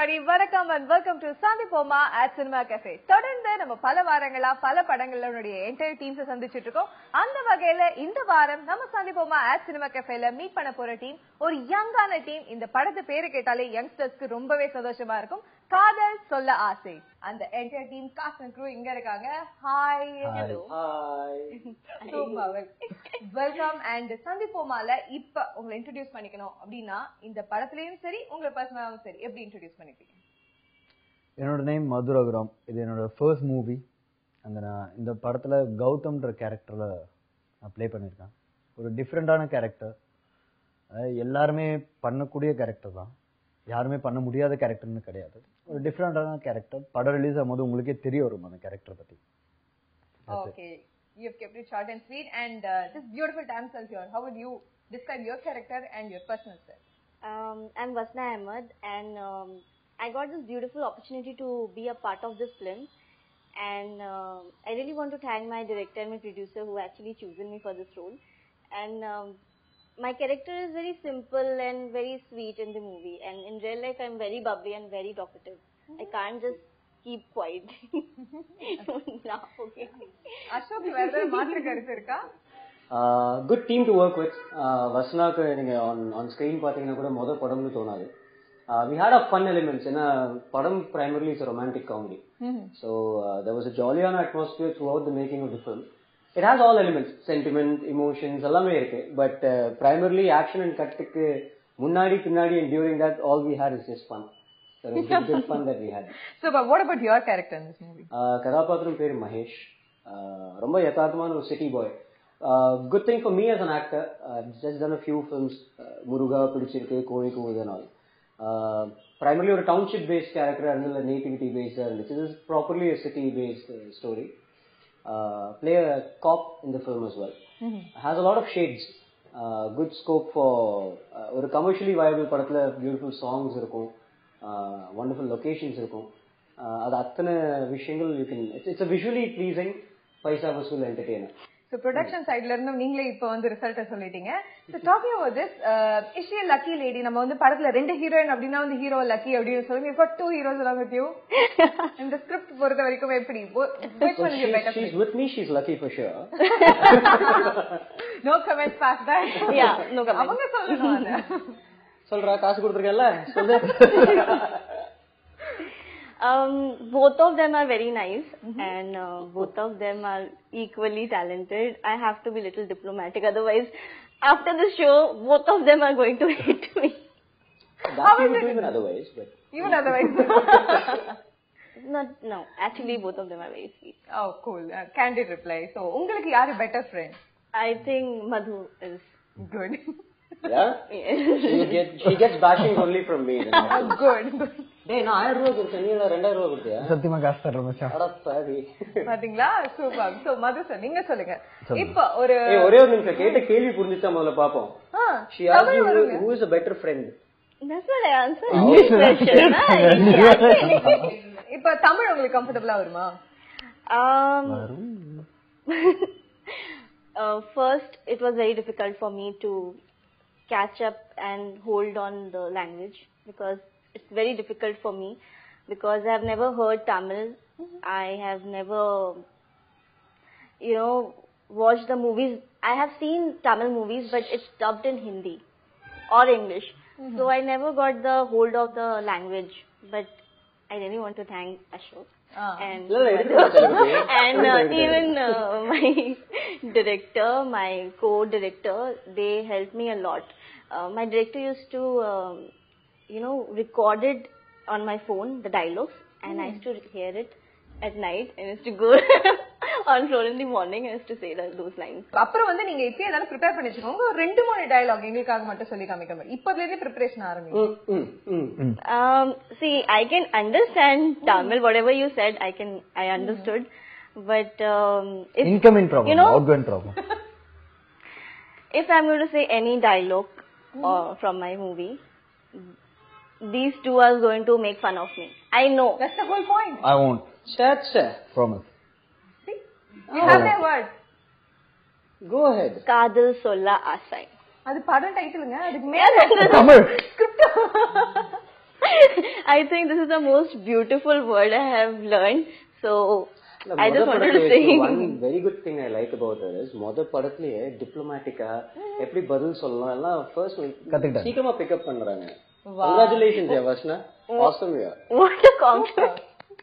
everybody வணக்கம் and welcome to சந்திப்போமா at cinema cafe தொடர்ந்து நம்ம பல வாரங்களா பல படங்களுடைய என்டையர் டீம்ஸ் சந்திச்சிட்டு இருக்கோம் அந்த வகையில இந்த வாரம் நம்ம சந்திப்போமா at cinema cafeல மீட் பண்ண போற டீம் ஒரு யங்கான டீம் இந்த படத்து பேரு கேட்டாலே யங்ஸ்டர்ஸ்க்கு ரொம்பவே சந்தோஷமா இருக்கும் காதல் சொல்ல ஆசை அந்த entire team cast and crew இங்க இருக்காங்க ஹாய் ஹலோ வெல்கம் அண்ட் சந்திப்போமால இப்ப உங்களை இன்ட்ரோடியூஸ் பண்ணிக்கணும் அப்படின்னா இந்த படத்துலயும் சரி உங்க பர்சனலாவும் சரி எப்படி இன்ட்ரோடியூஸ் பண்ணிப்பீங்க என்னோட நேம் மதுரகுரம் இது என்னோட ஃபர்ஸ்ட் மூவி அந்த நான் இந்த படத்தில் கௌதம்ன்ற கேரக்டரில் நான் ப்ளே பண்ணியிருக்கேன் ஒரு டிஃப்ரெண்ட்டான கேரக்டர் எல்லாருமே பண்ணக்கூடிய கேரக்டர் தான் யாருமே பண்ண முடியாத கேரக்டர்னு கிடையாது ஒரு டிஃப்ரெண்ட்டான கேரக்டர் படம் ரிலீஸ் ஆகும்போது உங்களுக்கே தெரிய வரும் அந்த கேரக்டர் பற்றி Okay, you've kept it short and sweet, and uh, this beautiful damsel here. How would you describe your character and your personal self? Um, I'm Vasna Ahmed, and um, I got this beautiful opportunity to be a part of this film. And um I really want to thank my director and my producer who actually chosen me for this role. And um, my character is very simple and very sweet in the movie. And in real life, I'm very bubbly and very talkative. I can't just keep quiet. now, okay. Ashok வேற ஏதாவது மாற்று கருத்து இருக்கா good team to work with வசனாக்கு நீங்க on on screen பாத்தீங்கன்னா கூட மொதல் படம்னு தோணாது we had a fun elements ஏன்னா படம் primarily is romantic comedy so there was a ஜாலியான atmosphere throughout the making of the film it has all elements sentiment emotions எல்லாமே இருக்கு பட் பிரைமர்லி ஆக்ஷன் அண்ட் கட்டுக்கு முன்னாடி பின்னாடி and during that all we had is just fun fun that we had So, but what about your character in this movie? ஆஹ் கதாபாத்திரம் பேர் மகேஷ் ஆஹ் ரொம்ப யதார்த்தமான ஒரு city boy good thing for me as an actor just than a few films Muruga பிடிச்சிருக்கு கோழி கூவுதனால் பிரைமர்லி ஒரு டவுன்ஷிப் பேஸ்ட் கேரக்டராக இருந்து இல்லை நேட்டிவிட்டி பேஸ்டாக இருந்துச்சு is properly city based story play a cop in the film as well has a lot of shades good scope for ஒரு கமர்ஷியலி வயபிள் படத்தில் பியூட்டிஃபுல் சாங்ஸ் இருக்கும் ஒண்டர்ஃபுல் லொகேஷன்ஸ் இருக்கும் ஆஹ் அது அத்தனை விஷயங்கள் you can it's it's visually pleasing paisa vasool entertainer So, production sideல இருந்து நீங்களே இப்போ வந்து ரிசல்ட்ட சொல்லிட்டீங்க So, talking about this, uh, is she a lucky lady? நம்ம வந்து படத்துல ரெண்டு ஹீரோயின் அப்படின்னா வந்து ஹீரோ லக்கி அப்படின்னு சொல்லுங்க இப்போ two heroes along with you இந்த ஸ்கிரிப்ட் பொறுத்த வரைக்கும் எப்படி which one is your better she's with me she's lucky for sure no comments past that Yeah, no comments. அவங்க சொல்லணும் அத சொல்றா காசு கொடுத்துருக்கேன்ல சொல்லு Um, both of them are very nice, and uh, both of them are equally talented. I have to be little diplomatic, otherwise, after the show, both of them are going to hate me. that you would do even otherwise but even otherwise Not no, actually, both of them are very sweet. oh cool uh, candid reply so உங்களுக்கு யாரு better friend I think Madhu is. good yeah she get she gets bashing only from me then. Oh, good good டேய் நான் ஆயிரம் ரூபாய் கொடுத்தேன் நீ என்ன ரெண்டாயிரம் ரூபாய் கொடுத்தியா சத்தியமாக காசு தர்ற மச்சான் அட பாவி பாத்தீங்களா சூப்பர் சோ மது சார் நீங்க சொல்லுங்க இப்ப ஒரு ஏய் ஒரே ஒரு நிமிஷம் கேட்ட கேள்வி புரிஞ்சுச்சா முதல்ல பாப்போம் ஆ, she asked Tamil you who, வருங்க. who is a better friend That's what I answered. English question. huh? இப்ப தமிழ் உங்களுக்கு கம்ஃபர்டபுளா வருமா Um, uh, first, it was very difficult for me to catch up and hold on the language because it's very difficult for me because I have never heard Tamil. I have never, you know, watched the movies. I have seen Tamil movies, but it's dubbed in Hindi or English. So I never got the hold of the language. But I really want to thank Ashok. Ah. And இல்ல, இல்ல, எதுக்கு நான் சொல்றது? and uh, எதுக்கு even uh, my director, my co-director, they helped me a lot. Uh, my director used to, um, you know, record it on my phone, the dialogues, and I used to hear it at night, and used to go on floor in the morning, and used to say that, those lines. அப்புறம் வந்து நீங்க இப்பயே ஏதாவது prepare பண்ணி வச்சுக்கோங்க ஒரு ரெண்டு மூணு டயலாக் எங்களுக்காக மட்டும் சொல்லி காமிக்க மாதிரி இப்பதுல இருந்து ப்ரிப்பரேஷன் ஆரம்பிங்க ம், ம், ம். Um, see, I can understand Tamil, whatever you said, I can, I understood, but um, if incoming problem you know, outgoing problem if I'm going to say any dialogue uh, from my movie, these two are going to make fun of me. I know. That's the whole point I won't say, say. Promise you have their word Go ahead. Kadal Solla Asai. அது படம் டைட்டிலுங்க அதுக்கு மேல Tamil I think this is the most beautiful word I have learned. So இல்ல, I மொத just wanted to படத்திலே say. one very good thing I like about her is மொத படத்திலேயே டிப்ளமேட்டிக்கா எப்படி பதில் சொல்லலாம் எல்லாம் ஃபர்ஸ்ட் கத்துக்கிட்டாங்க. சீக்கிரமா பிக்கப் பண்றாங்க congratulations yeah Varshna awesome yeah What a compliment.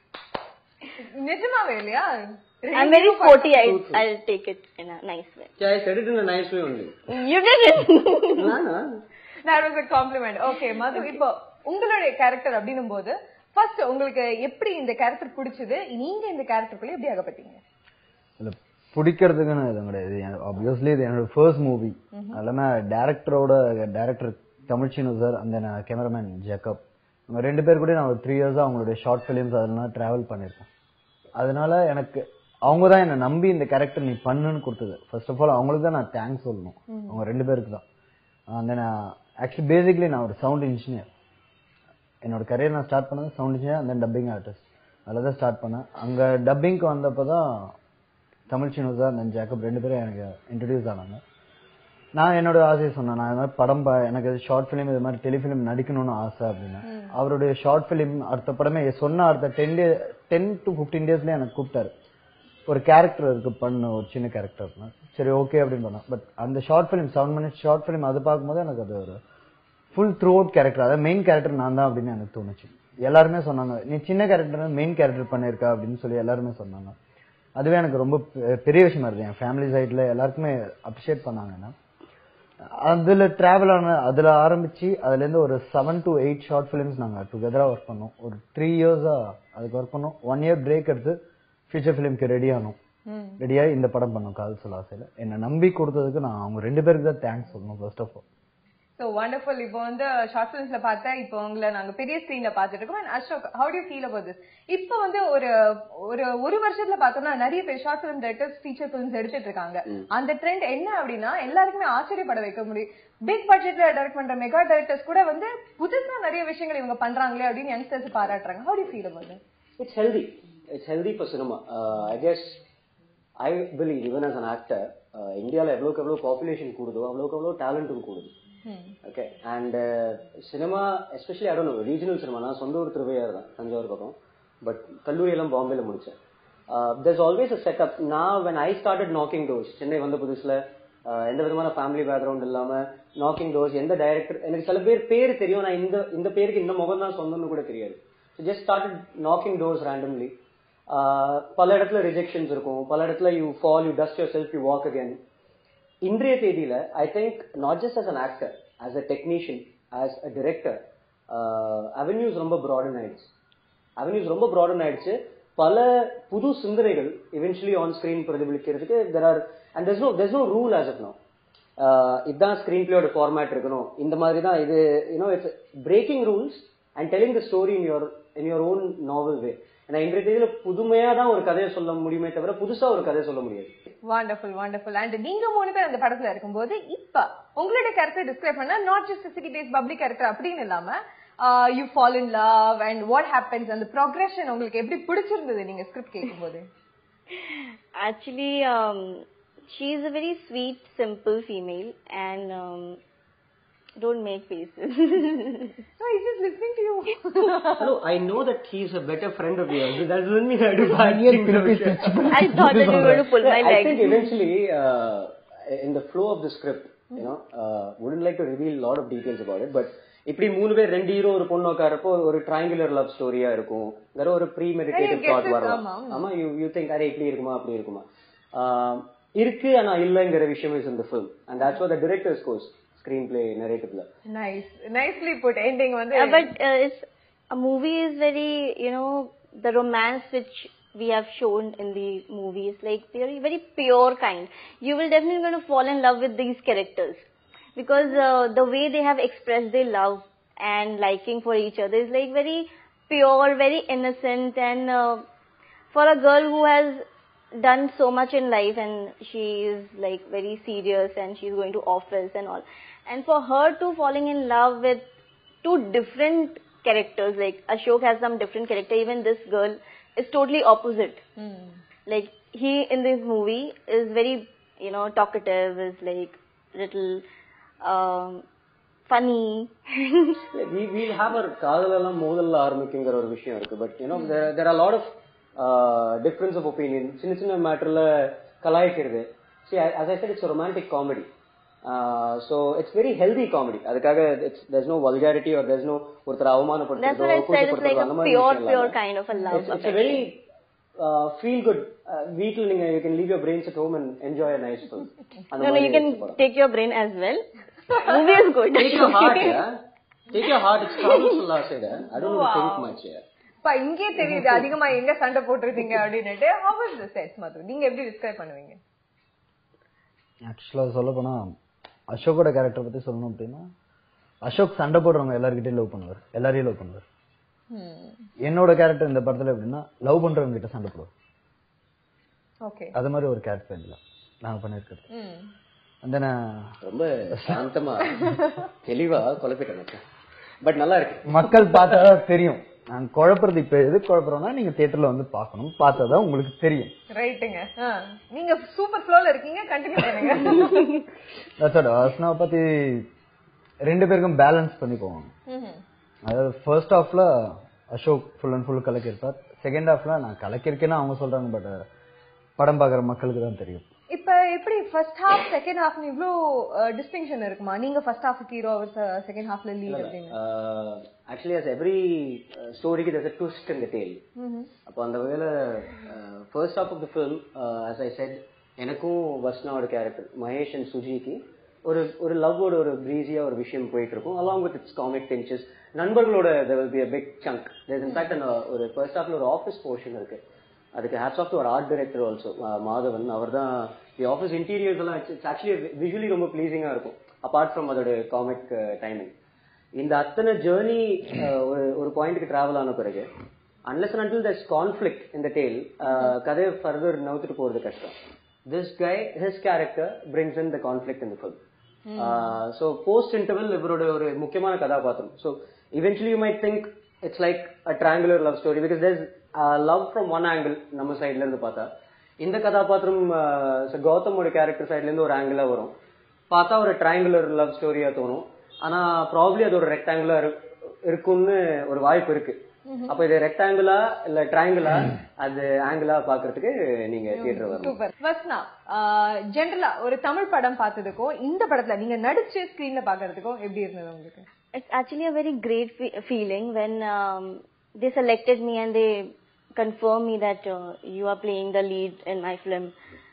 நிஜமாவே இல்லையா I'm very sporty. I, I'll take it in a nice way. I said it in a nice way only. You did it. நானா? that was a compliment okay Madhu இப்போ உங்களுடைய character அப்படின்னும் போது first உங்களுக்கு எப்படி இந்த கேரக்டர் பிடிச்சது நீங்க இந்த கேரக்டருக்குள்ள எப்படி அகப்பட்டீங்க இல்ல பிடிக்கிறதுக்குன்னு எதுவும் கிடையாது ஆப்வியஸ்லி இது என்னோட ஃபர்ஸ்ட் மூவி எல்லாமே டேரக்டரோட டேரக்டர் தமிழ்ச்சினு சார் அந்த கேமராமேன் ஜேக்கப் இவங்க ரெண்டு பேர் கூட நான் ஒரு த்ரீ இயர்ஸா அவங்களுடைய ஷார்ட் ஃபிலிம்ஸ் அதெல்லாம் டிராவல் பண்ணியிருக்கேன் அதனால எனக்கு அவங்க தான் என்னை நம்பி இந்த கேரக்டர் நீ பண்ணுன்னு கொடுத்தது ஃபர்ஸ்ட் ஆஃப் ஆல் அவங்களுக்கு தான் நான் தேங்க்ஸ் சொல்லணும் அவங்க ரெண்டு பேருக்கு தான் அந்த நான் ஆக்சுவலி பேசிக்லி நான் ஒரு சவுண்ட் இன்ஜினியர் என்னோட கரியர் நான் ஸ்டார்ட் பண்ணது சவுண்ட் இன்ஜினியர் அந்த டப்பிங் ஆர்டிஸ்ட் அதில் தான் ஸ்டார்ட் பண்ணேன் அங்கே டப்பிங்க்கு வந்தப்போ தான் தமிழ் சினோசா அந்த ஜேக்கப் ரெண்டு பேரும் எனக்கு இன்ட்ரடியூஸ் ஆனாங்க நான் என்னோட ஆசையை சொன்னேன் நான் இது மாதிரி படம் பா- எனக்கு ஷார்ட் ஃபிலிம் இது மாதிரி டெலிஃபிலிம் நடிக்கணும்னு ஆசை அப்படின்னு அவருடைய ஷார்ட் ஃபிலிம் அடுத்த படமே சொன்ன அடுத்த ten day ten to fifteen டேஸ்லேயே எனக்கு கூப்பிட்டாரு ஒரு கேரக்டர் இருக்கு பண்ணு ஒரு சின்ன கேரக்டர்னா சரி ஓகே அப்படின்னு பண்ணேன் பட் அந்த short film seven minutes short film அது பார்க்கும்போது எனக்கு அது ஒரு ஃபுல் த்ரூ அவுட் கேரக்டர் அதாவது மெயின் கேரக்டர் நான் தான் அப்படின்னு எனக்கு தோணுச்சு எல்லாருமே சொன்னாங்க நீ சின்ன கேரக்டர் மெயின் கேரக்டர் பண்ணியிருக்கா அப்படின்னு சொல்லி எல்லாருமே சொன்னாங்க அதுவே எனக்கு ரொம்ப பெ- பெரிய விஷயமா இருக்கு என் ஃபேமிலி சைட்ல எல்லாருக்குமே அப்ரிஷியேட் பண்ணாங்கன்னா அதுல டிராவல் ஆன அதுல ஆரம்பிச்சு அதுல இருந்து ஒரு seven to eight short films நாங்க டுகெதரா ஒர்க் பண்ணோம் ஒரு த்ரீ இயர்ஸா அதுக்கு ஒர்க் பண்ணோம் ஒன் இயர் பிரேக் எடுத்து ஃபியூச்சர் ஃபிலிம்க்கு ரெடி ஆனோம் ரெடியாகி இந்த படம் பண்ணோம் கால் சொல் ஆசையில என்னை நம்பி கொடுத்ததுக்கு நான் அவங்க ரெண்டு பேருக்கு தான் தேங்க்ஸ் சொல்லணும் first of all so wonderful இப்போ வந்து ஷார்ட் ஃபிலிம்ஸ்ல பார்த்தா இப்போ உங்களை நாங்க பெரிய ஸ்கிரீன்ல பாத்துட்டு இருக்கோம் And Ashok how to feel about this இப்போ வந்து ஒரு ஒரு ஒரு வருஷத்துல பார்த்தோம்னா நிறைய பேர் short film directors feature films எடுத்துட்டு இருக்காங்க அந்த ட்ரெண்ட் என்ன அப்படின்னா எல்லாருக்குமே ஆச்சரியப்பட வைக்க முடியும் பிக் பட்ஜெட்ல டைரக்ட் பண்ற மெகா டைரக்டர்ஸ் கூட வந்து புதுசா நிறைய விஷயங்கள் இவங்க பண்றாங்களே அப்படின்னு யங்ஸ்டர்ஸ் பாராட்டுறாங்க how to feel about It's healthy. It's healthy for cinema. Uh, I guess I believe even as an actor, uh, இந்தியால எவ்வளவுக்கு எவ்வளவு பாப்புலேஷன் கூடுதோ அவ்வளவுக்கு எவ்வளவு டேலண்ட்டும் கூடுது okay and cinema especially I don't know regional cinema நான் சொந்த ஊர் திருவையார் தான் தஞ்சாவூர் பக்கம் பட் கல்லூரி எல்லாம் பாம்பேல முடிச்சேன் there's always a setup நான் when I started knocking doors Chennai வந்த புதுசுல uh, எந்த விதமான ஃபேமிலி பேக்ரவுண்ட் இல்லாம நாக்கிங் டோர்ஸ் எந்த டைரக்டர் எனக்கு சில பேர் பேர் தெரியும் நான் இந்த இந்த பேருக்கு இந்த முகம் தான் சொந்தம்னு கூட தெரியாது just started knocking doors randomly பல இடத்துல ரிஜெக்ஷன்ஸ் இருக்கும் பல இடத்துல you fall you dust yourself you walk again இன்றைய தேதியில I think not just as an actor as a technician as a director avenues ரொம்ப ப்ராடன் ஆயிடுச்சு அவென்யூஸ் ரொம்ப ப்ராடன் ஆயிடுச்சு பல புது சிந்தனைகள் eventually ஆன் ஸ்கிரீன் பிரதிபலிக்கிறதுக்கு there are and there's no there's no rule as of now uh, இதுதான் screen பிளேயோட ஃபார்மேட் இருக்கணும் இந்த மாதிரி தான் இது you know it's breaking rules and telling the story in your in your own novel way ஏன்னா இன்றைய தேதியில புதுமையா தான் ஒரு கதையை சொல்ல முடியுமே தவிர புதுசா ஒரு கதையை சொல்ல முடியாது வண்டர்ஃபுல் வண்டர்ஃபுல் அண்ட் நீங்க மூணு பேர் அந்த படத்துல இருக்கும்போது இப்ப உங்களுடைய கேரக்டர் டிஸ்கிரைப் பண்ணா not just city base public character அப்படின்னு இல்லாம you fall in love and what happens அந்த ப்ரோக்ரஷன் உங்களுக்கு எப்படி பிடிச்சிருந்தது நீங்க ஸ்கிரிப்ட் கேட்கும்போது Actually, um, she is a very sweet, simple female and um, don't make faces. So he's just listening to you. Hello, I know that he is a better friend of yours. That doesn't mean I do bad things. I thought that you were going to pull my I leg. think eventually, uh, in the flow of the script, you know, uh, wouldn't like to reveal a lot of details about it, but இப்படி மூணு பேர் ரெண்டு hero ஒரு பொண்ணு உட்காரப்போ ஒரு ட்ரைங்குலர் love ஸ்டோரியா இருக்கும் வேற ஒரு ப்ரீ மெடிடேட்டிவ் நிறைய தாட் guesses, வரலாம் ஆமா. ஆமா யூ யூ திங்க் அரே இப்படி இருக்குமா அப்படி இருக்குமா ஆஹ் இருக்கு ஆனா இல்லைங்கிற விஷயம் இஸ் இந்த film and that's what the director's course screenplay நரேட்டிவ்ல nice. Nicely put. Ending வந்து Uh, but uh, it's a movie is very you know the romance which we have shown in the movie is like very very pure kind you will definitely going to fall in love with these characters because uh, the way they have expressed their love and liking for each other is like very pure very innocent and uh, for a girl who has done so much in life and she is like very serious and she's going to office and all and for her to falling in love with two different characters like ashok has some different character even this girl is totally opposite Hmm. like he in this movie is very you know talkative is like little um funny. we we'll have our காதலெல்லாம் மோதல்ல ஆரம்பிக்குங்கிற ஒரு விஷயம் இருக்கு but you know there are a lot of uh, difference of opinion சின்ன சின்ன மேட்டர்ல கலாய்க்கிறது see I- as I said it's a romantic comedy uh, so it's very healthy comedy அதுக்காக it's, there's no vulgarity or there's no ஒருத்தர் That's அவமானப்படுத்துறதோ what I said. It's like கூச்சப்படுத்துறதோ a அந்த மாதிரி pure, விஷயம் pure இல்லாம kind of a love it's, it's a affection. very uh, feel good uh, வீட்ல நீங்க you can leave your brains at home and enjoy a nice film அந்த No, no, மாதிரி you can வச்சு படம். take your brain as well. Movie is good. Take your heart, yeah. Take your heart. It's Kamusullah said. eh? I don't want to think much. Yeah. இப்ப இங்கே தெரியுது அதிகமா எங்க சண்டை போட்டிருக்கீங்க அப்படின்னுட்டு how was the set மது நீங்க எப்படி டிஸ்கிரைப் பண்ணுவீங்க ஆக்சுவலாக சொல்ல போனா அசோக்கோட கேரக்டர் பத்தி சொல்லணும் அப்படின்னா அசோக் சண்டை போடுறவங்க எல்லார்கிட்டயும் லவ் பண்ணுவார் எல்லாரையும் லவ் பண்ணுவார் என்னோட கேரக்டர் இந்த படத்துல எப்படின்னா லவ் பண்றவங்க கிட்ட சண்டை போடுவார் ஓகே அது மாதிரி ஒரு கேரக்டர் இதுல நாங்க பண்ணிருக்கிறது அந்த ரொம்ப சாந்தமா தெளிவா குழப்பிட்டேன் பட் நல்லா இருக்கு மக்கள் பார்த்தா தெரியும் நான் குழப்பறது இப்ப எது குழப்பறோம்னா நீங்க தியேட்டர்ல வந்து பார்க்கணும் பார்த்தாதான் உங்களுக்கு தெரியும் ரைட்டுங்க நீங்க சூப்பர் ஃப்ளோல இருக்கீங்க கண்டினியூ பண்ணுங்க That's what. அஸ்னாவை பத்தி ரெண்டு பேருக்கும் பேலன்ஸ் பண்ணி போவாங்க ம்ஹும். அதாவது ஃபர்ஸ்ட் ஹாஃப்ல அசோக் ஃபுல் அண்ட் ஃபுல் கலக்கியிருப்பார் செகண்ட் ஹாஃப்ல நான் கலக்கியிருக்கேன்னு அவங்க சொல்றாங்க பட் படம் பார்க்குற மக்களுக்கு தான் தெரியும் இப்ப எப்படி ஃபர்ஸ்ட் ஹாஃப் செகண்ட் ஹாஃப் இவ்ளோ டிஸ்டிங்ஷன் இருக்குமா நீங்க ஃபர்ஸ்ட் ஹாஃப் ஹீரோ அவர் செகண்ட் ஹாஃப்ல லீட் அப்படின்னு ஆக்சுவலி as எவ்ரி ஸ்டோரிக்கு there's a twist in the tale அப்போ அந்த வகையில first half of the film as I said எனக்கும் வர்ஷ்னாவோட கேரக்டர் மகேஷ் அண்ட் சுஜிக்கு ஒரு ஒரு லவ்வோட ஒரு பிரீஸியா ஒரு விஷயம் போயிட்டு இருக்கும் along with its comic tensions நண்பர்களோட there will be a big chunk there's in fact an, uh, ஒரு ஃபர்ஸ்ட் ஹாஃப்ல ஒரு ஆஃபீஸ் போர்ஷன் இருக்கு அதுக்கு ஹேட்ஸ் ஆஃப் ஒரு ஆர்ட் டைரக்டர் ஆல்சோ மாதவன் அவர் தான் தி ஆஃபீஸ் இன்டீரியர்ஸ் எல்லாம் இட்ஸ் ஆக்சுவலி விஷுவலி ரொம்ப ப்ளீசிங்கா இருக்கும் அபார்ட் ஃப்ரம் அதோட காமிக் டைமிங் இந்த அத்தனை ஜேர்னி ஒரு ஒரு பாயிண்ட்க்கு டிராவல் ஆன பிறகு unless and until this conflict இந்த டேல் கதையை ஃபர்தர் நவுத்துட்டு போறது கஷ்டம் this guy his character brings in the conflict இந்த ஃபிலிம் ஸோ போஸ்ட் இன்டர்வல் இவரோட ஒரு முக்கியமான கதாபாத்திரம் so eventually you might think it's like a triangular love story because there's love from one angle நம்ம சைட்ல இருந்து பார்த்தா இந்த கதாபாத்திரம் uh, so கௌதமோட கேரக்டர் சைட்ல இருந்து ஒரு ஆங்கிளா வரும் பார்த்தா ஒரு ட்ரையாங்குலர் லவ் ஸ்டோரியா தோணும் ஆனா ப்ராப்ளி அது ஒரு ரெக்டாங்குலா இருக்கும்னு ஒரு வாய்ப்பு இருக்கு அப்ப இது ரெக்டாங்குலா இல்ல ட்ரையாங்குலா அது ஆங்கிளா பாக்குறதுக்கு நீங்க தியேட்டர் வரணும் சூப்பர் வஸ்னா ஜென்ரலா ஒரு தமிழ் படம் பார்த்ததுக்கும் இந்த படத்துல நீங்க நடிச்சு ஸ்கிரீன்ல பாக்குறதுக்கும் எப்படி இருந்தது உங்களுக்கு It's actually a very great fe- feeling when um, they selected me and they confirmed me that uh, you are playing the lead in my film.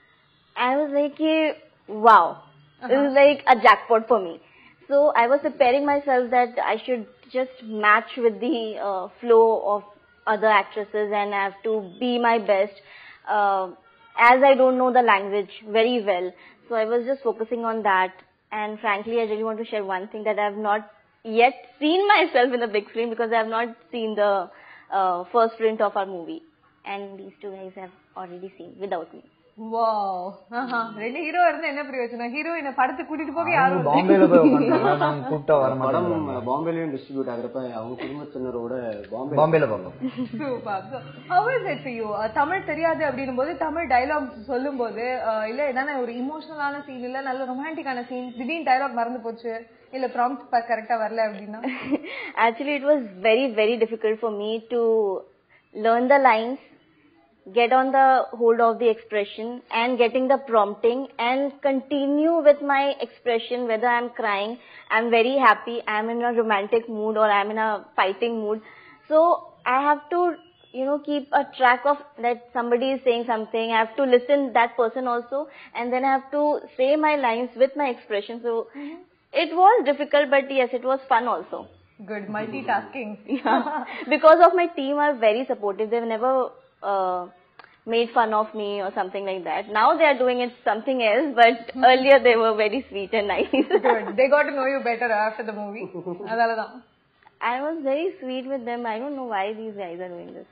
I was like, eh, wow, this is like a jackpot for me. So I was preparing myself that I should just match with the uh, flow of other actresses and I have to be my best. Uh, as I don't know the language very well, so I was just focusing on that. And frankly, I really want to share one thing that I have not yet seen myself in the big screen because I have not seen the uh, first print of our movie. And these two guys have already seen without me. Wow ரெண்டு hero இருந்தா என்ன பிரயோஜனம் ஹீரோயினை படத்துக்கு கூட்டிட்டு போக யாரும் இல்ல. பாம்பேல போய் உட்காந்து நாங்க கூப்பிட்டா வர படம் மாட்டோம் பாம்பேலயும் டிஸ்ட்ரிபியூட் ஆகுறப்ப அவங்க குடும்பத்தினரோட பாம்பே பாம்பேல பார்ப்போம் Super. So, how is it for you? Uh, Tamil தெரியாது அப்படின்னும் போது தமிழ் டைலாக் சொல்லும் போது uh, இல்ல ஏதான ஒரு இமோஷனலான சீன் இல்ல நல்ல ரொமான்டிக்கான சீன் திடீர்னு டைலாக் மறந்து போச்சு இல்ல ப்ராம்ப்ட் கரெக்டா வரல அப்படின்னா Actually, it was very, very difficult for me to learn the lines, get on the hold of the expression, and getting the prompting, and continue with my expression whether I'm crying, I'm very happy, I'm in a romantic mood, or I'm in a fighting mood. So I have to, you know, keep a track of that somebody is saying something. I have to listen that person also, and then I have to say my lines with my expression. So it was difficult, but yes, it was fun also. Good multitasking Yeah. because of my team are very supportive. They've never uh, made fun of me or something like that. Now they are doing it something else, but earlier they were very sweet and nice. Good they got to know you better after the movie அதனாலதான் I was very sweet with them. I don't know why these guys are doing this.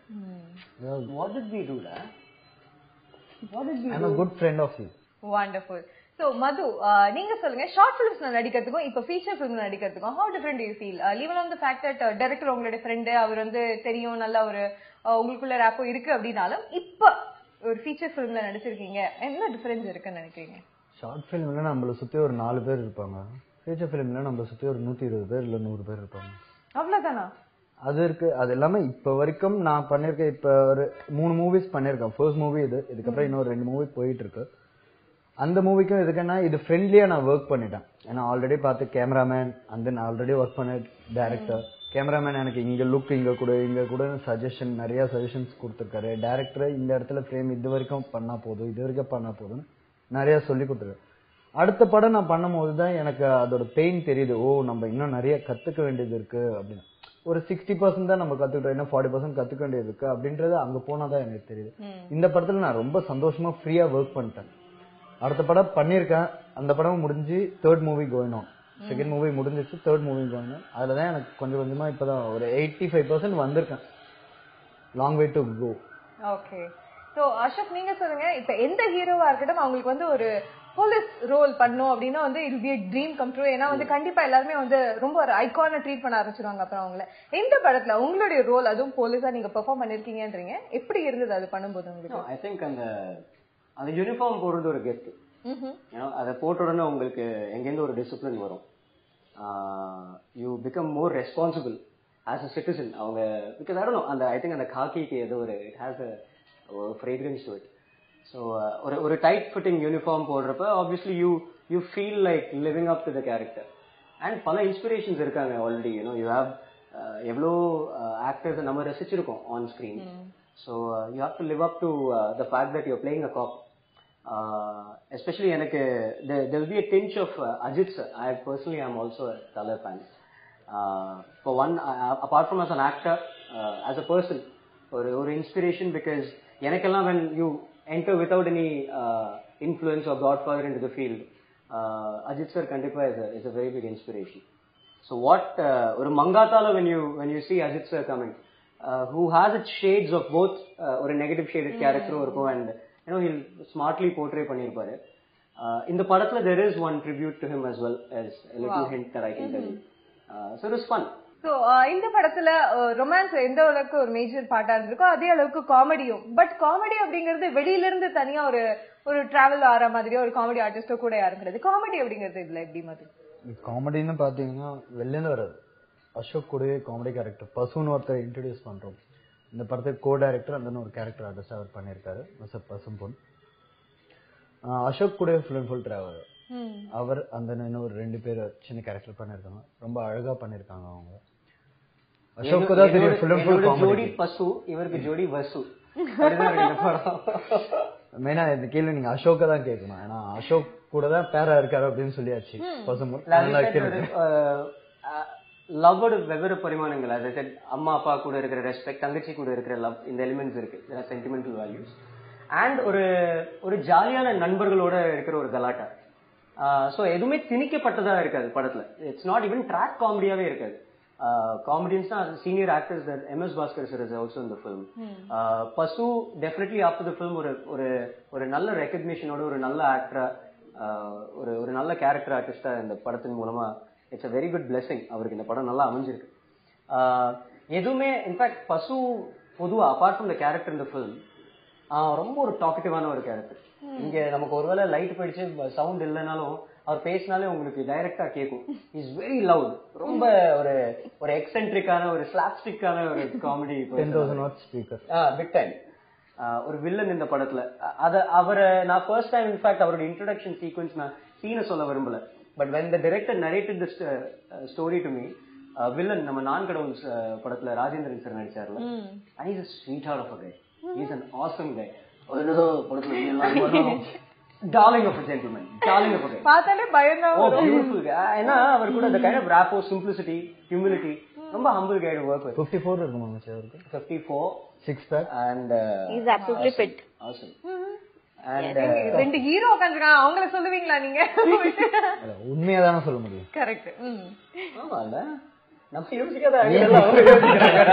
What did we do I'm a good friend of you wonderful so Madhu uh, நீங்க சொல்லுங்க short பிலிம்ஸ்ல நடிக்கிறதுக்கும் இப்ப feature ஃபிலிம்ல நடிக்கிறதுக்கும் how different you feel leaving on the fact that director உங்களுடைய friend அவர் வந்து தெரியும் நல்ல ஒரு uh, உங்களுக்குள்ள ரேப்போ இருக்கு அப்படின்னாலும் இப்ப ஒரு ஃபீச்சர் ஃபிலிம்ல நடிச்சிருக்கீங்க என்ன டிஃபரன்ஸ் இருக்குன்னு நினைக்கிறீங்க ஷார்ட் ஃபிலிம்ல நம்மள சுத்தி ஒரு நாலு பேர் இருப்பாங்க ஃபீச்சர் ஃபிலிம்ல நம்ம சுற்றி ஒரு நூற்றி இருபது பேர் இல்லை நூறு பேர் இருப்பாங்க அவ்வளவுதானா அது இருக்கு அது எல்லாமே இப்போ வரைக்கும் நான் பண்ணியிருக்கேன் இப்போ ஒரு மூணு மூவிஸ் பண்ணியிருக்கேன் ஃபர்ஸ்ட் மூவி இது இதுக்கப்புறம் இன்னொரு ரெண்டு மூவி போயிட்டு இருக்கு அந்த மூவிக்கும் இதுக்குன்னா இது ஃப்ரெண்ட்லியா நான் ஒர்க் பண்ணிட்டேன் ஏன்னா ஆல்ரெடி பார்த்து கேமராமேன் அந்த நான் ஆல்ரெடி ஒர்க் பண்ண டேரக்டர் கேமராமேன் எனக்கு இங்க லுக் இங்க கூட இங்க கூட சஜஷன் நிறைய சஜஷன்ஸ் கொடுத்துருக்காரு டேரக்டர் இந்த இடத்துல ஃப்ரேம் இது வரைக்கும் பண்ணா போதும் இது வரைக்கும் பண்ணா போதும் நிறைய சொல்லி கொடுத்துருக்காரு அடுத்த படம் நான் பண்ணும்போது தான் எனக்கு அதோட பெயின் தெரியுது ஓ நம்ம இன்னும் நிறைய கத்துக்க வேண்டியது இருக்கு அப்படின்னு ஒரு சிக்ஸ்டி பர்சன்ட் தான் நம்ம கத்துக்கிட்டோம் இன்னும் ஃபார்ட்டி பர்சன்ட் கத்துக்க வேண்டியது இருக்கு அப்படின்றது அங்க போனாதான் எனக்கு தெரியுது இந்த படத்துல நான் ரொம்ப சந்தோஷமா ஃப்ரீயா ஒர்க் பண்ணிட்டேன் அடுத்த படம் பண்ணியிருக்கேன் அந்த படம் முடிஞ்சு தேர்ட் மூவி கோயினோம் செகண்ட் மூவி முடிஞ்சிச்சு தேர்ட் மூவி கோயினோம் அதுல தான் எனக்கு கொஞ்சம் கொஞ்சமா இப்பதான் ஒரு எயிட்டி ஃபைவ் பர்சன்ட் வந்திருக்கேன் long way to go okay so Ashok நீங்க சொல்லுங்க இப்ப எந்த ஹீரோவா இருக்கட்டும் அவங்களுக்கு வந்து ஒரு போலீஸ் ரோல் பண்ணும் அப்படின்னா வந்து will be dream come true ஏன்னா வந்து கண்டிப்பா எல்லாருமே வந்து ரொம்ப ஒரு ஐகான ட்ரீட் பண்ண ஆரம்பிச்சிருவாங்க அப்புறம் அவங்கள எந்த படத்துல உங்களுடைய ரோல் அதுவும் போலீஸா நீங்க பெர்ஃபார்ம் பண்ணிருக்கீங்கன்றீங்க எப்படி இருந்தது அது பண்ணும்போது உங்களுக்கு ஐ திங்க் அந்த அந்த யூனிஃபார்ம் போடுறது ஒரு கெத்து ம்ஹும். ஏன்னா அதை போட்ட உடனே உங்களுக்கு எங்கேருந்து ஒரு டிசிப்ளின் வரும் you become more responsible as a citizen அவங்க பிகாஸ் I அந்த ஐ திங்க் அந்த காக்கிக்கு ஏதோ ஒரு it has a fragrance to it so ஒரு ஒரு டைட் ஃபிட்டிங் யூனிஃபார்ம் போடுறப்ப obviously you you feel like living up to the character and பல இன்ஸ்பிரேஷன்ஸ் இருக்காங்க ஆல்ரெடி யூனோ யூ ஹேவ் எவ்வளோ ஆக்டர்ஸ் நம்ம ரசிச்சிருக்கோம் on screen so you have to live up to the fact that you're playing a cop especially எனக்கு there will be a tinge of uh, Ajit sir. I personally am also a Thala fan. Uh, for one, uh, apart from as an actor, uh, as a person, ஒரு ஒரு inspiration because எனக்கெல்லாம் when you enter without any uh, influence or godfather into the field, uh, Ajit sir கண்டிப்பா is a, is a very big inspiration. So what uh, ஒரு மங்காத்தால when you when you see Ajit sir coming, uh, who has its shades of both uh, ஒரு negative shaded character இருக்கும் and you know he'll smartly portray பண்ணிருப்பாரு uh, இந்த படத்துல there is one tribute to him as well as a little hint that I can tell you. Uh, so it was fun. So இந்த படத்துல romance எந்த அளவுக்கு ஒரு major பார்ட்டா இருந்திருக்கோ அதே அளவுக்கு காமெடியும் பட் காமெடி அப்படிங்கிறது வெளியில இருந்து தனியா ஒரு ஒரு டிராவல் ஆற மாதிரியோ ஒரு காமெடி ஆர்டிஸ்டோ கூட யாரும் கிடையாது காமெடி அப்படிங்கிறது இதுல எப்படி மாதிரி காமெடின்னு பாத்தீங்கன்னா வெளிலேருந்து வராது அசோக் கூடவே காமெடி கேரக்டர் பசுன்னு ஒருத்தர் இன்ட்ரடியூஸ் பண்றோம் இந்த படத்துக்கு கோ டைரக்டர் அந்த ஒரு கேரக்டர் ஆர்டிஸ்ட் அவர் பண்ணியிருக்காரு மிஸ்டர் பசும் பொன் ஆஹ் அசோக் கூடவே ஃபுல் அண்ட் ஃபுல் டிராவல் அவர் அந்த இன்னும் ஒரு ரெண்டு பேர் சின்ன கேரக்டர் பண்ணியிருக்காங்க ரொம்ப அழகா பண்ணியிருக்காங்க அவங்க அசோக்கு தான் தெரியும் ஃபுல் அண்ட் ஃபுல் என்னோட ஜோடி காமெடி பசு இவருக்கு ஜோடி வசு அப்படிதான் இருக்கு இந்த படம் மெயினா இந்த கேள்வி நீங்க அசோக்கை தான் கேட்கணும் ஏன்னா அசோக் கூட தான் பேரா இருக்காரு அப்படின்னு சொல்லியாச்சு பசும்பொன் நல்லா கேளுங்க. லவ்வோட வெவ்வேறு பரிமாணங்கள் அதை said அம்மா அப்பா கூட இருக்கிற ரெஸ்பெக்ட் தங்கச்சி கூட இருக்கிற லவ் இந்த எலிமெண்ட்ஸ் இருக்கு சென்டிமெண்டல் வேல்யூஸ் அண்ட் ஒரு ஒரு ஜாலியான நண்பர்களோட இருக்கிற ஒரு கலாட்டா ஸோ எதுவுமே திணிக்கப்பட்டதா இருக்காது படத்துல இட்ஸ் நாட் ஈவன் ட்ராக் காமெடியாவே இருக்காது காமெடியன்ஸ் தான் senior actors M S Bhaskar sir is also இந்த ஃபிலிம் பசு டெஃபினெட்லி ஆஃப்டர் த ஃபிலிம் ஒரு ஒரு ஒரு நல்ல ரெக்கக்னிஷனோட ஒரு நல்ல ஆக்டரா ஒரு ஒரு நல்ல கேரக்டர் ஆர்டிஸ்டா இந்த படத்தின் மூலமா it's a very good blessing அவருக்கு இந்த படம் நல்லா அமைஞ்சிருக்கு ஆஹ் எதுவுமே இன்ஃபேக்ட் பசு பொதுவா அபார்ட் ஃப்ரம் த கேரக்டர் இந்த ஃபிலிம் ரொம்ப ஒரு டாக்கட்டிவான ஒரு கேரக்டர் இங்க நமக்கு ஒருவேளை லைட் போயிடுச்சு சவுண்ட் இல்லைனாலும் அவர் பேசினாலே உங்களுக்கு டைரக்டா கேட்கும் இஸ் வெரி லவுட் ரொம்ப ஒரு ஒரு எக்ஸென்ட்ரிக்கான ஒரு ஸ்லாப்ஸ்டிக்கான ஒரு comedy ten thousand watt speaker big time ஒரு வில்லன் இந்த படத்துல அ- அத அவரை நான் ஃபர்ஸ்ட் டைம் இன்ஃபேக்ட் அவரோட இன்ட்ரோடக்ஷன் சீக்வன்ஸ் நான் சீனை சொல்ல விரும்பல but when the director narrated the story to me villain நம்ம நான் கடவுள் அஹ், படத்துல ராஜேந்திரன் சார் நடிச்சார்ல and is sweetheart of a guy is an awesome guy ஏதோ படத்துல darling of a gentleman darling of a guy பார்த்தாலே பயம்தான் ஓ வரும். பியூட்டிஃபுல் ஏன்னா அவர் கூட அந்த கைண்ட் ஆஃப் ராப்போ சிம்பிளிசிட்டி ஹியூமிலிட்டி ரொம்ப humble guy work with fifty four இருக்குமா மச்சான் அவருக்கு fifty four six pack and He's absolutely fit. awesome and ரெண்டு ஹீரோ உட்காந்துருக்காங்க அவங்கள சொல்லுவீங்களா நீங்க உண்மையா தானே சொல்ல முடியும் கரெக்ட் ஆமால நம்ம யோசிக்காத ஐடியாலாம் அவங்க யோசிக்கிறாங்கடா.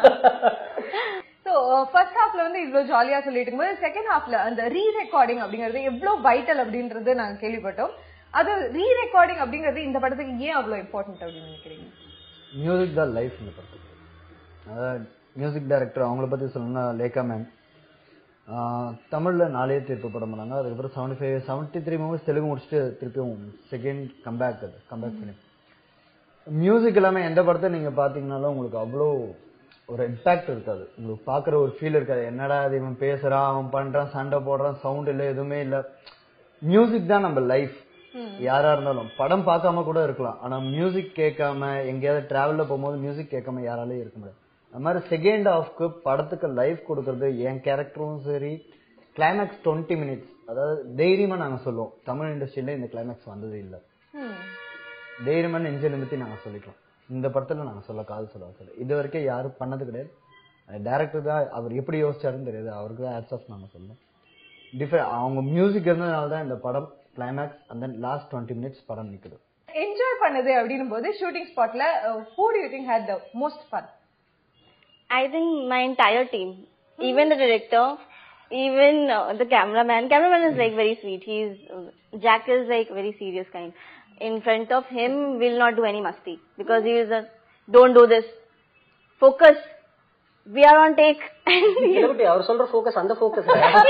சோ ஃபர்ஸ்ட் ஹாஃப்ல வந்து இவ்வளவு ஜாலியா சொல்லிட்டு இருக்கும்போது செகண்ட் ஹாஃப்ல அந்த ரீ ரெக்கார்டிங் அப்படிங்கிறது எவ்வளவு வைட்டல் அப்படின்றது நாங்க கேள்விப்பட்டோம் அது ரீ ரெக்கார்டிங் அப்படிங்கிறது இந்த படத்துக்கு ஏன் அவ்வளவு இம்பார்ட்டன்ட் அப்படின்னு நினைக்கிறீங்க மியூசிக் தான் லைஃப் இந்த படத்துக்கு அதாவது மியூசிக் டைரக்டர் அவங்கள பத்தி சொல்லணும்னா லேகா மேம் தமிழ்ல நாலே தீர்ப்பு படம் பண்ணாங்க அதுக்கப்புறம் seventy five seventy three movies Telugu முடிச்சுட்டு திருப்பியும் செகண்ட் கம்பேக் அது கம்பேக் ஃபிலிம் மியூசிக் எல்லாமே எந்த படத்தை நீங்க பாத்தீங்கன்னாலும் உங்களுக்கு அவ்வளோ ஒரு இம்பாக்ட் இருக்காது உங்களுக்கு பாக்குற ஒரு ஃபீல் இருக்காது என்னடா இது இவன் பேசுறான் அவன் பண்றான் சண்டை போடுறான் சவுண்ட் இல்ல எதுவுமே இல்ல மியூசிக் தான் நம்ம லைஃப் யாரா இருந்தாலும் படம் பார்க்காம கூட இருக்கலாம் ஆனா மியூசிக் கேட்காம எங்கேயாவது டிராவல்ல போகும்போது மியூசிக் கேட்காம யாராலையும் இருக்க முடியாது அது மாதிரி செகண்ட் ஹாஃப்க்கு படத்துக்கு லைஃப் கொடுக்கறது என் கேரக்டரும் சரி கிளைமேக்ஸ் டுவெண்ட்டி மினிட்ஸ் அதாவது தைரியமா நாங்க சொல்லுவோம் தமிழ் இண்டஸ்ட்ரியில இந்த கிளைமேக்ஸ் வந்தது இல்லை தைரியமா நெஞ்ச நிமித்தி நாங்க சொல்லிக்கலாம் இந்த படத்துல நாங்க சொல்ல காது சொல்ல சொல்லி இது வரைக்கும் யாரும் பண்ணது கிடையாது டேரக்டர் தான் அவர் எப்படி யோசிச்சாருன்னு தெரியாது அவருக்கு தான் ஆட்ஸ் ஆஃப் நாங்க சொல்லணும் டிஃபரெண்ட் அவங்க மியூசிக் இருந்ததுனால தான் இந்த படம் climax and then last twenty minutes படம் நிக்குது என்ஜாய் பண்ணது அப்படின்னும் போது ஷூட்டிங் ஸ்பாட்ல who do you think had the most fun I think my entire team, even the director, even uh, the cameraman. Cameraman is like very sweet. He's uh, Jack is like very serious kind. In front of him, will not do any musty because he is a don't do this. Focus. We are on take. இளகுட்டி அவர் சொல்ற focus அந்த focus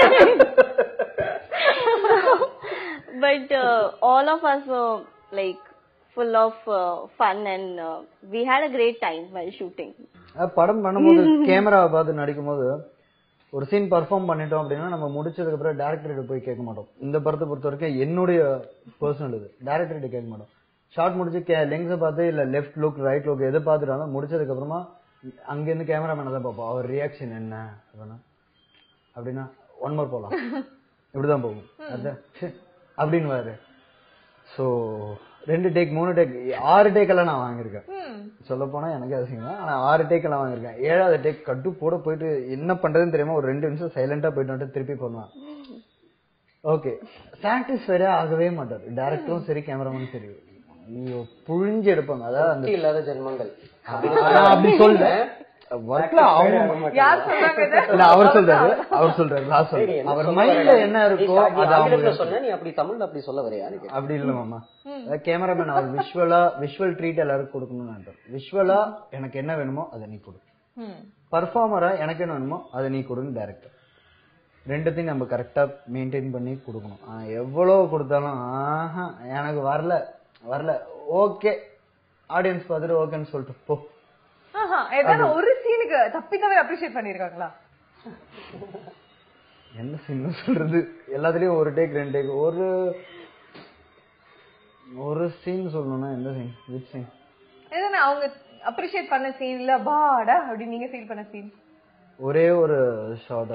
but uh, all of us were like full of uh, fun and uh, we had a great time while shooting. அஹ் படம் பண்ணும்போது கேமராவை பார்த்து நடிக்கும்போது ஒரு சீன் பர்ஃபார்ம் பண்ணிட்டோம் அப்படின்னா நம்ம முடிச்சதுக்கு அப்புறம் டேரக்டர்கிட்ட போய் கேட்க மாட்டோம் இந்த படத்தை பொறுத்த வரைக்கும் என்னுடைய பர்சனல் இது டேரக்டர்கிட்ட கேட்க மாட்டோம் ஷார்ட் முடிச்சு லெங்ஸை பார்த்து இல்ல லெஃப்ட் லுக் ரைட் லுக் எதை பார்த்துட்டாலும் முடிச்சதுக்கு அப்புறமா அங்கிருந்து கேமராமேனை தான் பார்ப்போம் அவர் ரியாக்ஷன் என்ன அப்படின்னா அப்படின்னா ஒன் மோர் போலாம் இப்படிதான் போகும் அதான் ச்சே, அப்படின்னுவாரு சோ ரெண்டு டேக் மூணு டேக் ஆறு டேக் எல்லாம் நான் வாங்கியிருக்கேன் சொல்ல போனா எனக்கு அசிங்கம் தான். ஆனா ஆறு டேக் எல்லாம் வாங்கியிருக்கேன் ஏழாவது டேக் கட்டு போட போயிட்டு என்ன பண்றதுன்னு தெரியாம ஒரு ரெண்டு நிமிஷம் சைலண்டா போயிட்டு வந்துட்டு திருப்பி பண்ணுவேன் ஓகே சாட்டிஸ்ஃபைடே ஆகவே மாட்டார் டேரக்டரும் சரி கேமராமேனும் சரி ஐயோ புழிஞ்சு எடுப்பாங்க அதாவது அந்த இல்லாத ஜென்மங்கள் நான் அப்படி சொல்ல ஒர்க்ல அவங்க யார் சொல்றாங்க இதை? இல்ல அவர் சொல்றாரு அவர் சொல்றாரு நான் சரி, சொல்றேன் என்ன அவர் சொல்ல மைண்ட்ல வர? என்ன நீ இருக்கோ சா- நீ அது ஆங்கிலத்துல அவங்க சொன்ன நீ அப்படி தமிழ்ல அப்படி சொல்ல வரையா எனக்கு அப்படி இல்ல மாமா கேமராமேன் அவர் விஷுவலா விஷுவல் ட்ரீட் எல்லாருக்கும் கொடுக்கணும்னு நினைப்பேன் விஷுவலா எனக்கு என்ன வேணுமோ அதை நீ கொடு ம். பர்ஃபார்மரா எனக்கு என்ன வேணுமோ அதை நீ கொடுன்னு டேரக்டர் ரெண்டுத்தையும் நம்ம கரெக்டா மெயின்டைன் பண்ணி கொடுக்கணும் ஆனா எவ்வளவு கொடுத்தாலும் ஆஹா எனக்கு வரல வரல ஓகே ஆடியன்ஸ் பார்த்துட்டு ஓகேன்னு சொல்லிட்டு போ ஆஹா, ஏதாவது ஒரு சீனுக்கு தப்பிக்கவே அப்ரிஷியேட் பண்ணிருக்காங்களா என்ன சின்ன சொல்றது எல்லாத்துலயும் ஒரு டேக் ரெண்டு டேக் ஒரு ஒரு சீன் சொல்லணும்னா எந்த சீன் விச் சீன் எதனா அவங்க அப்ரிஷியேட் பண்ண சீன்ல பாடா அப்படி நீங்க ஃபீல் பண்ண சீன் ஒரே ஒரு ஷார்ட்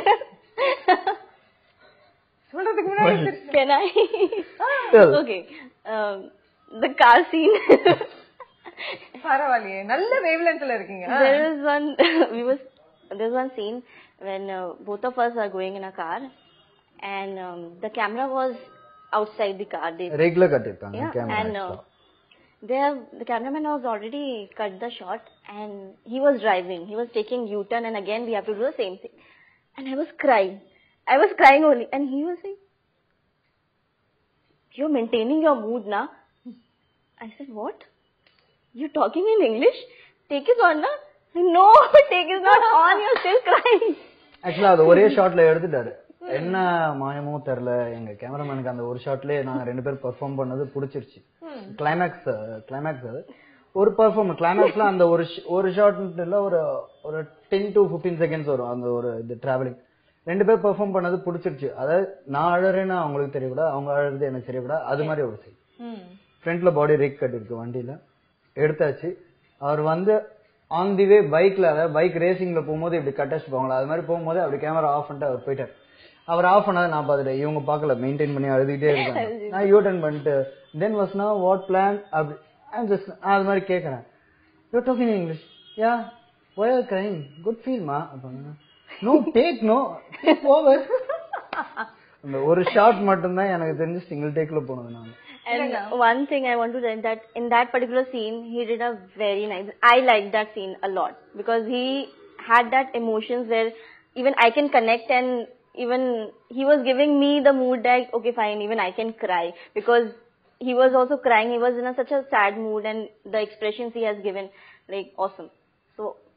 சொல்றதுக்கு முன்னாடி Can I? Tell. okay. Um, the car scene. பரவாயில்லையே நல்ல வேவ்லென்த்ல இருக்கீங்க there is one. we was there's one scene when uh, both of us are going in a car, and um, the camera was outside the car. They, regular கட்டிருப்பாங்க yeah, camera and uh, they have the cameraman was already cut the shot, and he was driving. He was taking U-turn, and again we have to do the same thing. And I was crying. I was crying only, and he was saying, "You're maintaining your mood, na?" I said, "What? You're talking in English? Take is on, na?" No, take is not on. You're still crying. ஆக்சுவலா அது ஒரே ஷாட்ல எடுத்துட்டாரு என்ன மாயமோ தெரியல எங்க கேமராமேனுக்கு அந்த ஒரு ஷாட்லயே நாங்க ரெண்டு பேரும் பெர்ஃபார்ம் பண்ணது பிடிச்சிருச்சு கிளைமேக்ஸ் கிளைமேக்ஸ் அது ஒரு பெர்ஃபார்ம் கிளைமேக்ஸ்ல அந்த ஒரு sh- ஒரு ஷாட் இல்ல ஒரு ஒரு டென் டு 15 செகண்ட்ஸ் வரும் அந்த ஒரு இது டிராவலிங் ரெண்டு பேர் பெர்ஃபார்ம் பண்ணது பிடிச்சிருச்சு அதாவது நான் அழறேன்னு அவங்களுக்கு தெரியக்கூடாது அவங்க அழறது எனக்கு தெரியக்கூடாது அது மாதிரி ஒரு சீன் ம். ஃப்ரண்ட்ல பாடி ரேக் கட்டிருக்கு வண்டியில எடுத்தாச்சு அவர் வந்து ஆன் தி வே பைக்ல அதாவது பைக் ரேசிங்ல போகும்போது இப்படி கட்டச்சு போவாங்களா அது மாதிரி போகும்போது அப்படி கேமரா ஆஃப் பண்ணிட்டு அவர் போயிட்டார் அவர் ஆஃப் பண்ணதை நான் பார்த்துட்டேன் இவங்க பார்க்கல மெயின்டைன் பண்ணி அழுதுகிட்டே இருக்காங்க நான் யூ டர்ன் பண்ணிட்டு தென் வாஸ் நா வாட் பிளான் அப்படி I'm just நான் அது மாதிரி கேட்கறேன் you talking English yeah why are crying good feel மா அப்படின்னா no take no take over அந்த ஒரு ஷாட் மட்டும்தான் எனக்கு தெரிஞ்சு சிங்கிள் டேக்ல போனது நான் And one thing I want to tell that in that particular scene, he did a very nice. I liked that scene a lot because he had that emotions where even I can connect and even he was giving me the mood that okay fine even I can cry because he was also crying. He was in a, such a sad mood and the expressions he has given like awesome. So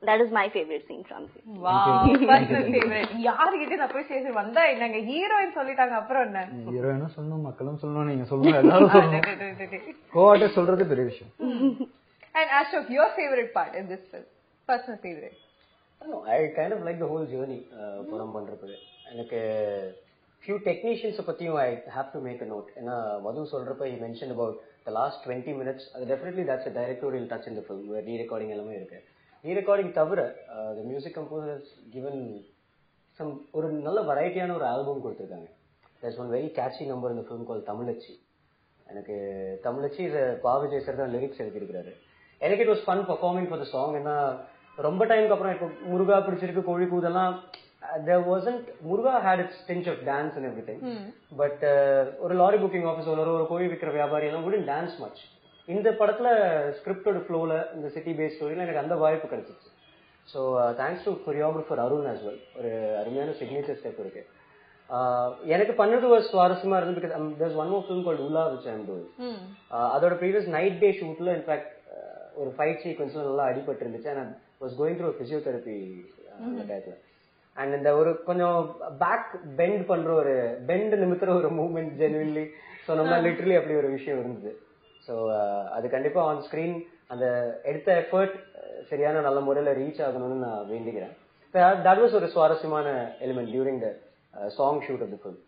that is my favorite scene from it. Personal favourite யாருகிட்ட appreciation வந்தா என்னங்க heroine சொல்லிட்டாங்க அப்புறம் என்ன ஹீரோயினும் சொல்லணும் மக்களும் சொல்லணும் நீங்க சொல்லணும் எல்லாரும் சொல்லணும் கோவாட்ட சொல்றது பெரிய விஷயம் and Ashok your favourite part in this film personal favourite I kind of like the whole journey படம் பண்றது எனக்கு ஃபியூ டெக்னீஷியன்ஸை பற்றியும் I have to make a note ஏன்னா மது சொல்றப்ப you mention about the last twenty minutes அது definitely that's a directorial touch இந்த film rerecording எல்லாமே இருக்கு ரீ ரெக்கார்டிங் தவிர the music composers given some ஒரு நல்ல வெரைட்டியான ஒரு ஆல்பம் கொடுத்துருக்காங்க there's one very catchy number இந்த ஃபிலிம் கால் தமிழச்சி எனக்கு தமிழச்சி இது பாவிஜய் சார் தான் லிரிக்ஸ் எழுதியிருக்கிறாரு எனக்கு it was fun performing for the song ஏன்னா ரொம்ப டைமுக்கு அப்புறம் இப்போ முருகா பிடிச்சிருக்கு கோழி கூதெல்லாம் there wasn't Muruga hate it's tench of dance and everything but ஒரு லாரி புக்கிங் ஆஃபீஸ் ஒரு ஒரு கோழி விற்கிற வியாபாரி எல்லாம் கூட டான்ஸ் மச் இந்த படத்துல ஸ்கிரிப்டோட ஃப்ளோல இந்த சிட்டி பேஸ் ஸ்டோரியில் எனக்கு அந்த வாய்ப்பு கிடைச்சிச்சு so thanks to choreographer Arun as well ஒரு அருமையான சிக்னேச்சர் ஸ்டெப் இருக்கு ஆஹ் எனக்கு பண்ணது ஒரு சுவாரஸ்யமா இருந்து because there's one more film called Ula which I'm doing ah அதோட ப்ரீவியஸ் நைட் டே ஷூட்ல இன்ஃபேக்ட் ஒரு ஃபைட் சீக்வன்ஸ்ல நல்லா அடிபட்டு இருந்துச்சு and was going through physiotherapy அந்த டயத்துல அண்ட் இந்த ஒரு கொஞ்சம் பேக் பெண்ட் பண்ற ஒரு பெண்ட் நிமித்துற ஒரு மூவ்மெண்ட் ஜெனுவன்லி சொன்னோம்னா லிட்டரலி அப்படி ஒரு விஷயம் இருந்தது ஸோ அது கண்டிப்பா ஆன் ஸ்கிரீன் அந்த எடுத்த எஃபர்ட் சரியான நல்ல முறையில ரீச் ஆகணும்னு நான் வேண்டிக்கிறேன் தட் வாஸ் ஒரு சுவாரஸ்யமான element during the song shoot of the film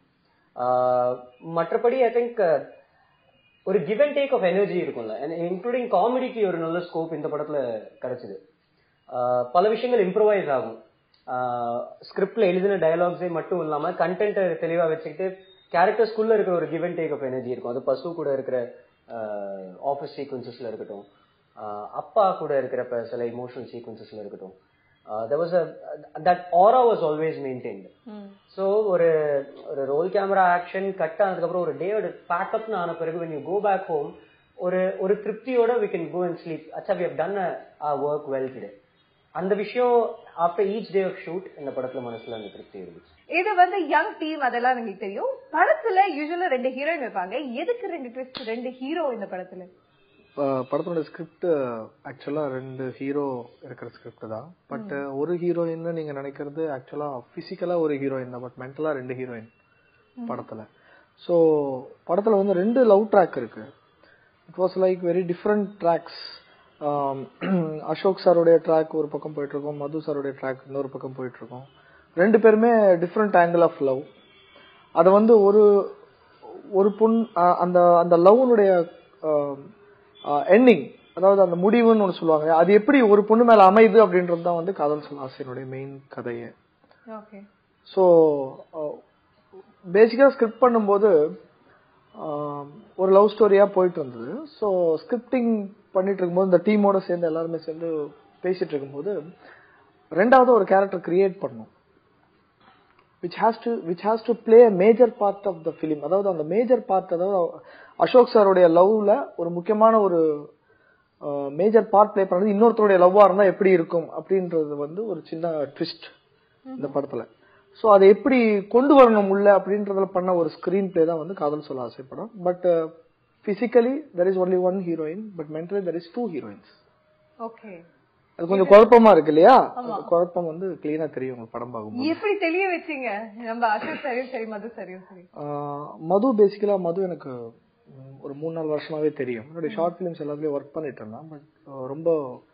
மற்றபடி ஐ திங்க் ஒரு give and take of energy இருக்கும்ல இன்க்ளூடிங் காமெடிக்கு ஒரு நல்ல ஸ்கோப் இந்த படத்துல கிடைச்சது ஆஹ் பல விஷயங்கள் இம்ப்ரூவைஸ் ஆகும் ஸ்கிரிப்ட்ல எழுதின டயலாக்ஸே மட்டும் இல்லாம கண்டென்ட்டை தெளிவா வச்சுக்கிட்டு கேரக்டர்ஸ்குள்ள இருக்கிற ஒரு give and take of energy இருக்கும் அது பசு கூட இருக்கிற ஆஃபீஸ் சீக்வன்சஸ்ல இருக்கட்டும் ஆஹ் அப்பா கூட இருக்கிறப்ப சில இமோஷனல் சீக்வன்சஸ்ல இருக்கட்டும் there was a that aura was always maintained so ஒரு ஒரு ரோல் கேமரா ஆக்ஷன் கட் ஆனதுக்கப்புறம் ஒரு டேயோட பேக்கப்னு ஆன பிறகு when you go back home ஒரு ஒரு திருப்தியோட we can go and sleep அச்சா we have done a work well today அந்த விஷயம் after each day of shoot இந்த படத்துல மனசுல அந்த திருப்தி இருந்துச்சு இது வந்து யங் டீம் அதெல்லாம் உங்களுக்கு தெரியும் படத்துல யூஸ்வலா ரெண்டு ஹீரோயின் வைப்பாங்க எதுக்கு ரெண்டு ட்விஸ்ட் ரெண்டு ஹீரோ இந்த படத்துல அஹ் படத்தோட ஸ்கிரிப்ட் ஆக்சுவலா ரெண்டு ஹீரோ இருக்கிற ஸ்கிரிப்ட் தான் பட் ஒரு ஹீரோயின் நீங்க நினைக்கிறது ஆக்சுவலா பிசிக்கலா ஒரு ஹீரோயின் தான் பட் மென்டலா ரெண்டு ஹீரோயின் படத்துல ஸோ படத்துல வந்து ரெண்டு லவ் ட்ராக் இருக்கு it was like very different tracks Ashok சாருடைய ட்ராக் ஒரு பக்கம் போயிட்டு இருக்கோம் மது சாருடைய ட்ராக் இன்னொரு பக்கம் போயிட்டு இருக்கோம் ரெண்டு பேருமே டிஃப்ரெண்ட் ஆங்கிள் ஆஃப் லவ் அது வந்து ஒரு ஒரு பொன் அஹ் அந்த அந்த லவ்னுடைய எண்டிங் அதாவது அந்த முடிவுன்னு ஒன்று சொல்லுவாங்க அது எப்படி ஒரு பொண்ணு மேல அமையுது அப்படின்றது தான் வந்து காதல் சொல் ஆசையினுடைய மெயின் கதையே ஓகே ஸோ பேசிக்காக ஸ்கிரிப்ட் பண்ணும்போது ஆஹ், ஒரு லவ் ஸ்டோரியா போயிட்டு இருந்தது ஸோ ஸ்கிரிப்டிங் பண்ணிட்டு இருக்கும்போது இந்த டீமோட சேர்ந்து எல்லாருமே சேர்ந்து பேசிட்டு இருக்கும்போது ரெண்டாவது ஒரு கேரக்டர் கிரியேட் பண்ணோம் which has to which has to play major part of the film அதாவது அந்த மேஜர் பார்ட் அதாவது அசோக் சாருடைய லவ்ல ஒரு முக்கியமான ஒரு மேஜர் பார்ட் ப்ளே பண்றது இன்னொருத்தருடைய லவ்வா இருந்தா எப்படி இருக்கும் அப்படின்றது வந்து ஒரு சின்ன ட்விஸ்ட் இந்த படத்துல சோ அதை எப்படி கொண்டு வரணும் உள்ள அப்படின்றதுல பண்ண ஒரு ஸ்கிரீன் பிளே தான் வந்து காதல் சொல்ல ஆசைப்படும் but physically there is only one heroine but mentally there is two heroines okay அது கொஞ்சம் குழப்பமா இருக்கு இல்லையா அந்த குழப்பம் வந்து கிளீனா தெரியும் உங்களுக்கு படம் பார்க்கும்போது எப்படி தெளிய வச்சீங்க நம்ம அசோக் சரியும் சரி மது சரியும் சரி ஆஹ் மது பேசிக்கலா மது எனக்கு ம், ஒரு மூணு நாலு வருஷமாவே தெரியும் என்னுடைய ஷார்ட் ஃபிலிம்ஸ் எல்லாத்துலயும் ஒர்க் பண்ணிட்டு இருந்தேன் பட் ரொம்ப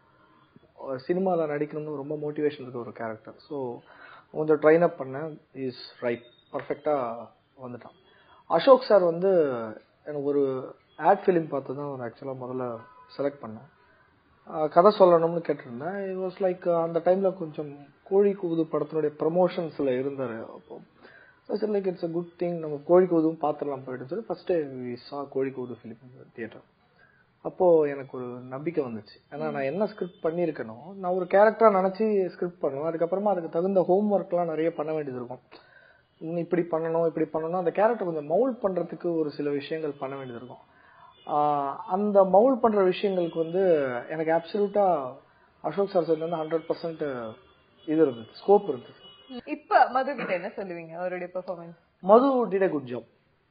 சினிமால நடிக்கணும்னு ரொம்ப மோட்டிவேஷன் இருக்க ஒரு கேரக்டர் ஸோ கொஞ்சம் ட்ரைன் அப் பண்ணேன் இஸ் ரைட் பர்ஃபெக்டா வந்துட்டான் அசோக் சார் வந்து எனக்கு ஒரு ஆட் ஃபிலிம் பார்த்து தான் ஒரு ஆக்சுவலாக முதல்ல செலக்ட் பண்ணேன் ஆஹ் கதை சொல்லணும்னு கேட்டிருந்தேன் இட் வாஸ் லைக் அந்த டைம்ல கொஞ்சம் கோழி கூது படத்தினுடைய ப்ரமோஷன்ஸ்ல இருந்தாரு அப்போ sir like it's a good thing நம்ம கோழி கூதும் பார்த்துடலாம் போயிட்டு சொல்லி ஃபர்ஸ்ட் வி சா கோழி கூது ஃபிலிம் தியேட்டர் அப்போ எனக்கு ஒரு நம்பிக்கை வந்துச்சு ஏன்னா நான் என்ன ஸ்கிரிப்ட் பண்ணியிருக்கணும் நான் ஒரு கேரக்டரா நினைச்சு ஸ்கிரிப்ட் பண்ணுவேன் அதுக்கப்புறமா அதுக்கு தகுந்த ஹோம் ஒர்க்லாம் நிறைய பண்ண வேண்டியது இருக்கும் இன்னும் இப்படி பண்ணணும் இப்படி பண்ணணும் அந்த கேரக்டர் கொஞ்சம் மவுல் பண்றதுக்கு ஒரு சில விஷயங்கள் பண்ண வேண்டியது இருக்கும் ஆஹ் அந்த மவுல் பண்ற விஷயங்களுக்கு வந்து எனக்கு அப்சல்யூட்டா அசோக் சார் சைட்ல இருந்து ஹண்ட்ரட் பர்சன்ட் இது இருந்தது ஸ்கோப் இருந்தது இப்ப மது கிட்ட என்ன சொல்லுவீங்க அவருடைய performance Madhu did a good job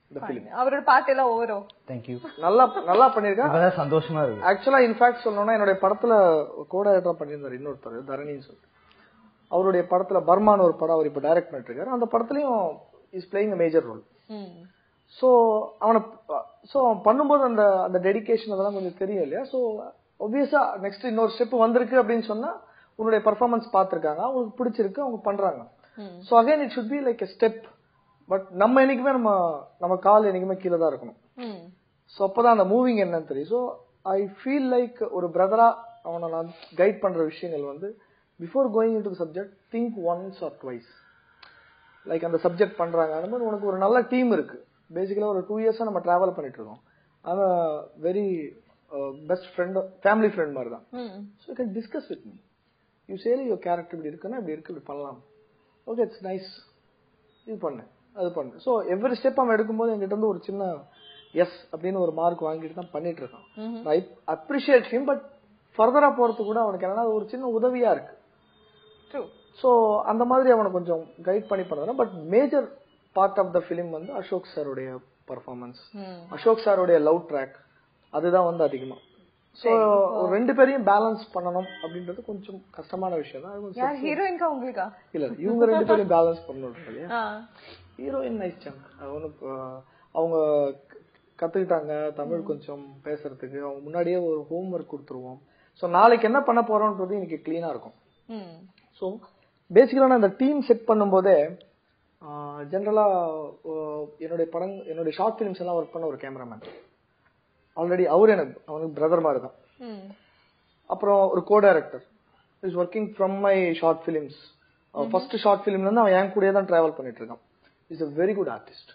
இந்த பிலிம் அவரோட பாட்டு எல்லாம் ஓவரும் தேங்க்யூ நல்லா நல்லா பண்ணிருக்கேன் இப்பதான் சந்தோஷமா இருக்கு ஆக்சுவலா இன்ஃபேக்ட் சொல்லணும்னா என்னுடைய படத்துல கோட ஏற்றா பண்ணியிருந்தாரு இன்னொருத்தர் தரணின்னு சொல்லிட்டு அவருடைய படத்துல பர்மான்னு ஒரு படம் அவர் இப்ப டைரக்ட் பண்ணிட்டு இருக்காரு அந்த படத்துலயும் is playing major role so அவனை ஸோ அவன் பண்ணும்போது அந்த அந்த டெடிகேஷன் அதெல்லாம் கொஞ்சம் தெரியும் இல்லையா ஸோ ஒப்வியஸா நெக்ஸ்ட் இன்னொரு ஸ்டெப் வந்திருக்கு அப்படின்னு சொன்னா உன்னுடைய பர்ஃபார்மன்ஸ் பார்த்துருக்காங்க அவங்களுக்கு பிடிச்சிருக்கு அவங்க பண்றாங்க so again it should be like a step but நம்ம என்னைக்குமே நம்ம நம்ம கால் என்னைக்குமே கீழே தான் இருக்கணும் ஸோ அப்போதான் அந்த மூவிங் என்னன்னு தெரியும் ஸோ ஐ ஃபீல் லைக் ஒரு பிரதரா அவனை நான் கைட் பண்ற விஷயங்கள் வந்து before going into subject think once or twice like அந்த சப்ஜெக்ட் பண்றாங்க அந்த மாதிரி உனக்கு ஒரு நல்ல டீம் இருக்கு பேசிக்கலா ஒரு டூ இயர்ஸா நம்ம டிராவல் பண்ணிட்டு இருக்கோம் அவன் very best friend family friend மாதிரி தான் so can discuss with me you சேலி யுவர் கேரக்டர் இப்படி இருக்குன்னா இப்படி இருக்கு இப்படி பண்ணலாம் ஓகே இட்ஸ் நைஸ் இது பண்ணு அது பண்ணு ஸோ எவ்ரி ஸ்டெப் அவன் எடுக்கும்போது என்கிட்ட இருந்து ஒரு சின்ன எஸ் அப்படின்னு ஒரு மார்க் வாங்கிட்டு தான் பண்ணிட்டு இருக்கான் ஐ அப்ரிஷியேட் ஹிம் பட் ஃபர்தரா போறது கூட அவனுக்கு என்னன்னா அது ஒரு சின்ன உதவியா இருக்கு ட்ரூ ஸோ அந்த மாதிரி அவனை கொஞ்சம் கைட் பண்ணி பண்ணுறேன் but major part of the film வந்து அசோக் சாருடைய பர்ஃபார்மன்ஸ் அசோக் சாருடைய லவ் ட்ராக் அதுதான் வந்து அதிகமா ஸோ ரெண்டு பேரையும் பேலன்ஸ் பண்ணணும் அப்படின்றது கொஞ்சம் கஷ்டமான விஷயம் தான் அது கொஞ்சம் யார் ஹீரோயின்கா உங்களுக்கா இல்ல இல்ல, இவங்க ரெண்டு பேரையும் பேலன்ஸ் பண்ணணும் இல்லையா ஆ. ஹீரோயின் நைஸ் சாங் அவங்க க- கத்துக்கிட்டாங்க தமிழ் கொஞ்சம் பேசுறதுக்கு அவங்க முன்னாடியே ஒரு ஹோம் ஒர்க் கொடுத்துருவோம் ஸோ நாளைக்கு என்ன பண்ண போறோம்ன்றது இன்னைக்கு கிளீனா இருக்கும் ம். ஸோ பேசிக்கலாக நான் அந்த டீம் செட் பண்ணும்போதே ஜென்ரலா என்னுடைய படம் என்னுடைய ஷார்ட் ஃபிலிம்ஸ் எல்லாம் ஒர்க் பண்ண ஒரு கேமராமேன் ஆல்ரெடி அவர் எனக்கு அவனுக்கு பிரதர் மாதிரி தான் ம். அப்புறம் ஒரு co director is working from my short films first short ஃபிலிம்ல இருந்து அவன் என் கூடயே தான் டிராவல் பண்ணிட்டு இருக்கான் is a very good artist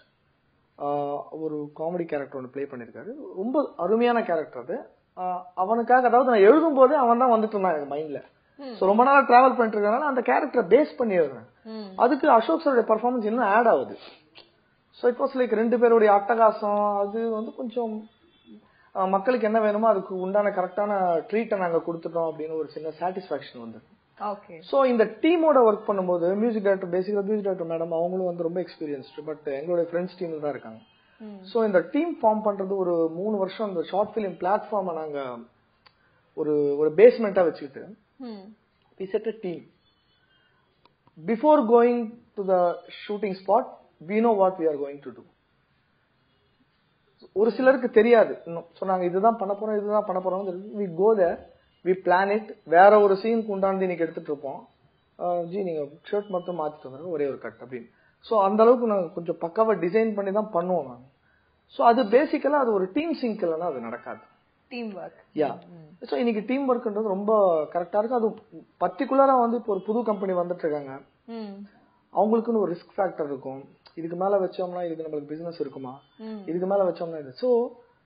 ஒரு காமெடி கேரக்டர் ஒன்று ப்ளே பண்ணியிருக்காரு ரொம்ப அருமையான கேரக்டர் அது ஆஹ் அவனுக்காக அதாவது நான் எழுதும் போதே அவன் தான் வந்துட்டு இருந்தான் எனக்கு மைண்ட்ல ஸோ ரொம்ப நாளா டிராவல் பண்ணிட்டு இருக்கனால அந்த கேரக்டரை பேஸ் பண்ணி எழுதுறேன் ம். அதுக்கு அசோக் சாருடைய பர்ஃபார்மன்ஸ் இன்னும் ஆட் ஆகுது ஸோ இட் வாஸ் லைக் ரெண்டு பேருடைய அட்டகாசம் அது வந்து கொஞ்சம் அஹ், மக்களுக்கு என்ன வேணுமோ அதுக்கு உண்டான கரெக்டான ட்ரீட்டை நாங்க கொடுத்துட்டோம் அப்படின்னு ஒரு சின்ன சாட்டிஸ்ஃபேக்ஷன் வந்து ஓகே ஸோ இந்த டீமோட ஒர்க் பண்ணும்போது மியூசிக் டைரக்டர் பேசிக்கலாக மியூசிக் டைரக்டர் மேடம் அவங்களும் வந்து ரொம்ப எக்ஸ்பீரியன்ஸ்டு பட் எங்களுடைய ஃப்ரெண்ட்ஸ் டீம்ல தான் இருக்காங்க ம். ஸோ இந்த டீம் ஃபார்ம் பண்றது ஒரு மூணு வருஷம் இந்த ஷார்ட் ஃபிலிம் பிளாட்ஃபார்மை நாங்க ஒரு ஒரு பேஸ்மெண்ட்டா வச்சுக்கிட்டு ம். we set a team. Before going to the shooting spot, we know what we are going to do. ஒரு சிலருக்கு தெரியாது இன்னும் சொன்னாங்க இதுதான் பண்ண போறோம் இதுதான் பண்ண போறோம் we go there we plan it வேற ஒரு சீனுக்கு உண்டானது இன்னைக்கு எடுத்துட்டு இருப்போம் அஹ் ஜி நீங்க ஷர்ட் மட்டும் மாத்திட்டு வந்துருங்க ஒரே ஒரு கட் அப்படின்னு ஸோ அந்த அளவுக்கு நாங்க கொஞ்சம் பக்காவா டிசைன் பண்ணி தான் பண்ணுவோம் நாங்க ஸோ அது பேசிக்கலா அது ஒரு டீம் சிங்க் இல்லைன்னா அது நடக்காது டீம் ஒர்க் யா ஸோ இன்னைக்கு டீம் ஒர்க்ன்றது ரொம்ப கரெக்டா இருக்கு அது பர்டிகுலரா வந்து இப்போ ஒரு புது கம்பெனி வந்துட்டு இருக்காங்க ம். அவங்களுக்குன்னு ஒரு ரிஸ்க் ஃபேக்டர் இருக்கும் இதுக்கு மேல வச்சோம்னா இதுக்கு நம்மளுக்கு பிசினஸ் இருக்குமா ம். இதுக்கு மேல வச்சோம்னா இது so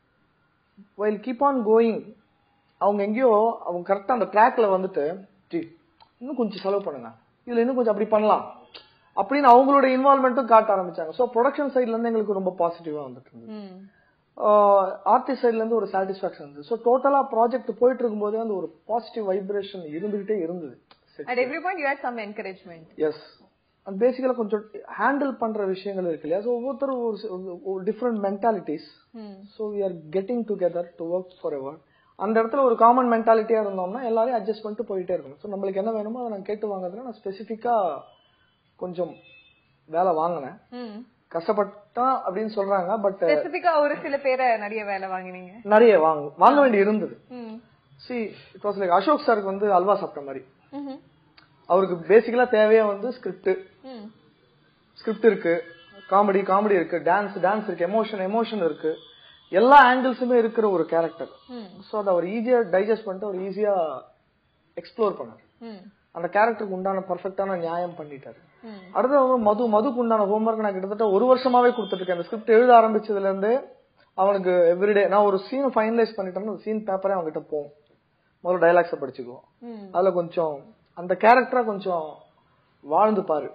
while keep on going அவங்க எங்கேயோ அவங்க கரெக்டா அந்த ட்ராக்ல வந்துட்டு ஜி இன்னும் கொஞ்சம் செலவு பண்ணுங்க இதுல இன்னும் கொஞ்சம் அப்படி பண்ணலாம் அப்படின்னு அவங்களோட இன்வால்மெண்ட்டும் காட்ட ஆரம்பிச்சாங்க ஸோ ப்ரொடக்ஷன் சைட்ல இருந்து எங்களுக்கு ரொம்ப பாசிட்டிவா வந்துட்டு இருந்தது ம். ஆர்டிஸ்ட் சைட்ல இருந்து ஒரு சாட்டிஸ்பாக்சன் இருந்தது ஸோ டோட்டலா ப்ராஜெக்ட் போயிட்டு இருக்கும்போதே அந்த ஒரு பாசிட்டிவ் வைப்ரேஷன் இருந்துகிட்டே இருந்தது At every point you had some encouragement. Yes அது பேசிக்கலா கொஞ்சம் ஹேண்டில் பண்ற விஷயங்கள் இருக்கு இல்லையா ஸோ ஒவ்வொருத்தரும் ஒரு ஒரு டிஃப்ரெண்ட் மென்டாலிட்டிஸ் ம். So we are getting together to work for ever அந்த இடத்துல ஒரு காமன் மென்டாலிட்டியா இருந்தோம்னா எல்லாரையும் அட்ஜஸ்ட் பண்ணிட்டு போயிட்டே இருக்கணும் ஸோ நம்மளுக்கு என்ன வேணுமோ அதை நான் கேட்டு வாங்குறதுல நான் ஸ்பெசிஃபிக்கா கொஞ்சம் வேலை வாங்கினேன் ம். கஷ்டப்பட்டான் அப்படின்னு சொல்றாங்க பட் ஸ்பெசிபிக்கா ஒரு சில பேரை நிறைய வேலை வாங்கினீங்க நிறைய வாங்க வாங்க வேண்டி இருந்தது ம். See it was like Ashok சாருக்கு வந்து அல்வா சாப்பிட்ட மாதிரி ம்ஹும். அவருக்கு பேசிக்கலா தேவையா வந்து ஸ்கிரிப்ட் ம். ஸ்கிரிப்ட் இருக்கு காமெடி காமெடி இருக்கு டான்ஸ் டான்ஸ் இருக்கு எமோஷன் எமோஷன் இருக்கு எல்லா ஆங்கிள்ஸுமே இருக்கிற ஒரு கேரக்டர் ம். ஸோ அதை அவர் ஈஸியா டைஜஸ்ட் பண்ணிட்டு அவர் ஈஸியா எக்ஸ்ப்ளோர் பண்ணார் ம். அந்த கேரக்டருக்கு உண்டான பர்ஃபெக்டான நியாயம் பண்ணிட்டாரு ம். அடுத்து அவர் மது மதுக்கு உண்டான ஹோம்ஒர்க் நான் கிட்டத்தட்ட ஒரு வருஷமாவே கொடுத்துட்டு இருக்கேன் அந்த ஸ்கிரிப்ட் எழுத ஆரம்பிச்சதுல இருந்து அவனுக்கு எவ்ரிடே நான் ஒரு சீனை ஃபைனலைஸ் பண்ணிட்டேன்னா அந்த சீன் பேப்பரே அவன்கிட்ட போகும் முதல்ல டைலாக்ஸை படிச்சுக்குவோம் ம். அதுல கொஞ்சம் அந்த கேரக்டரா கொஞ்சம் வாழ்ந்து பாரு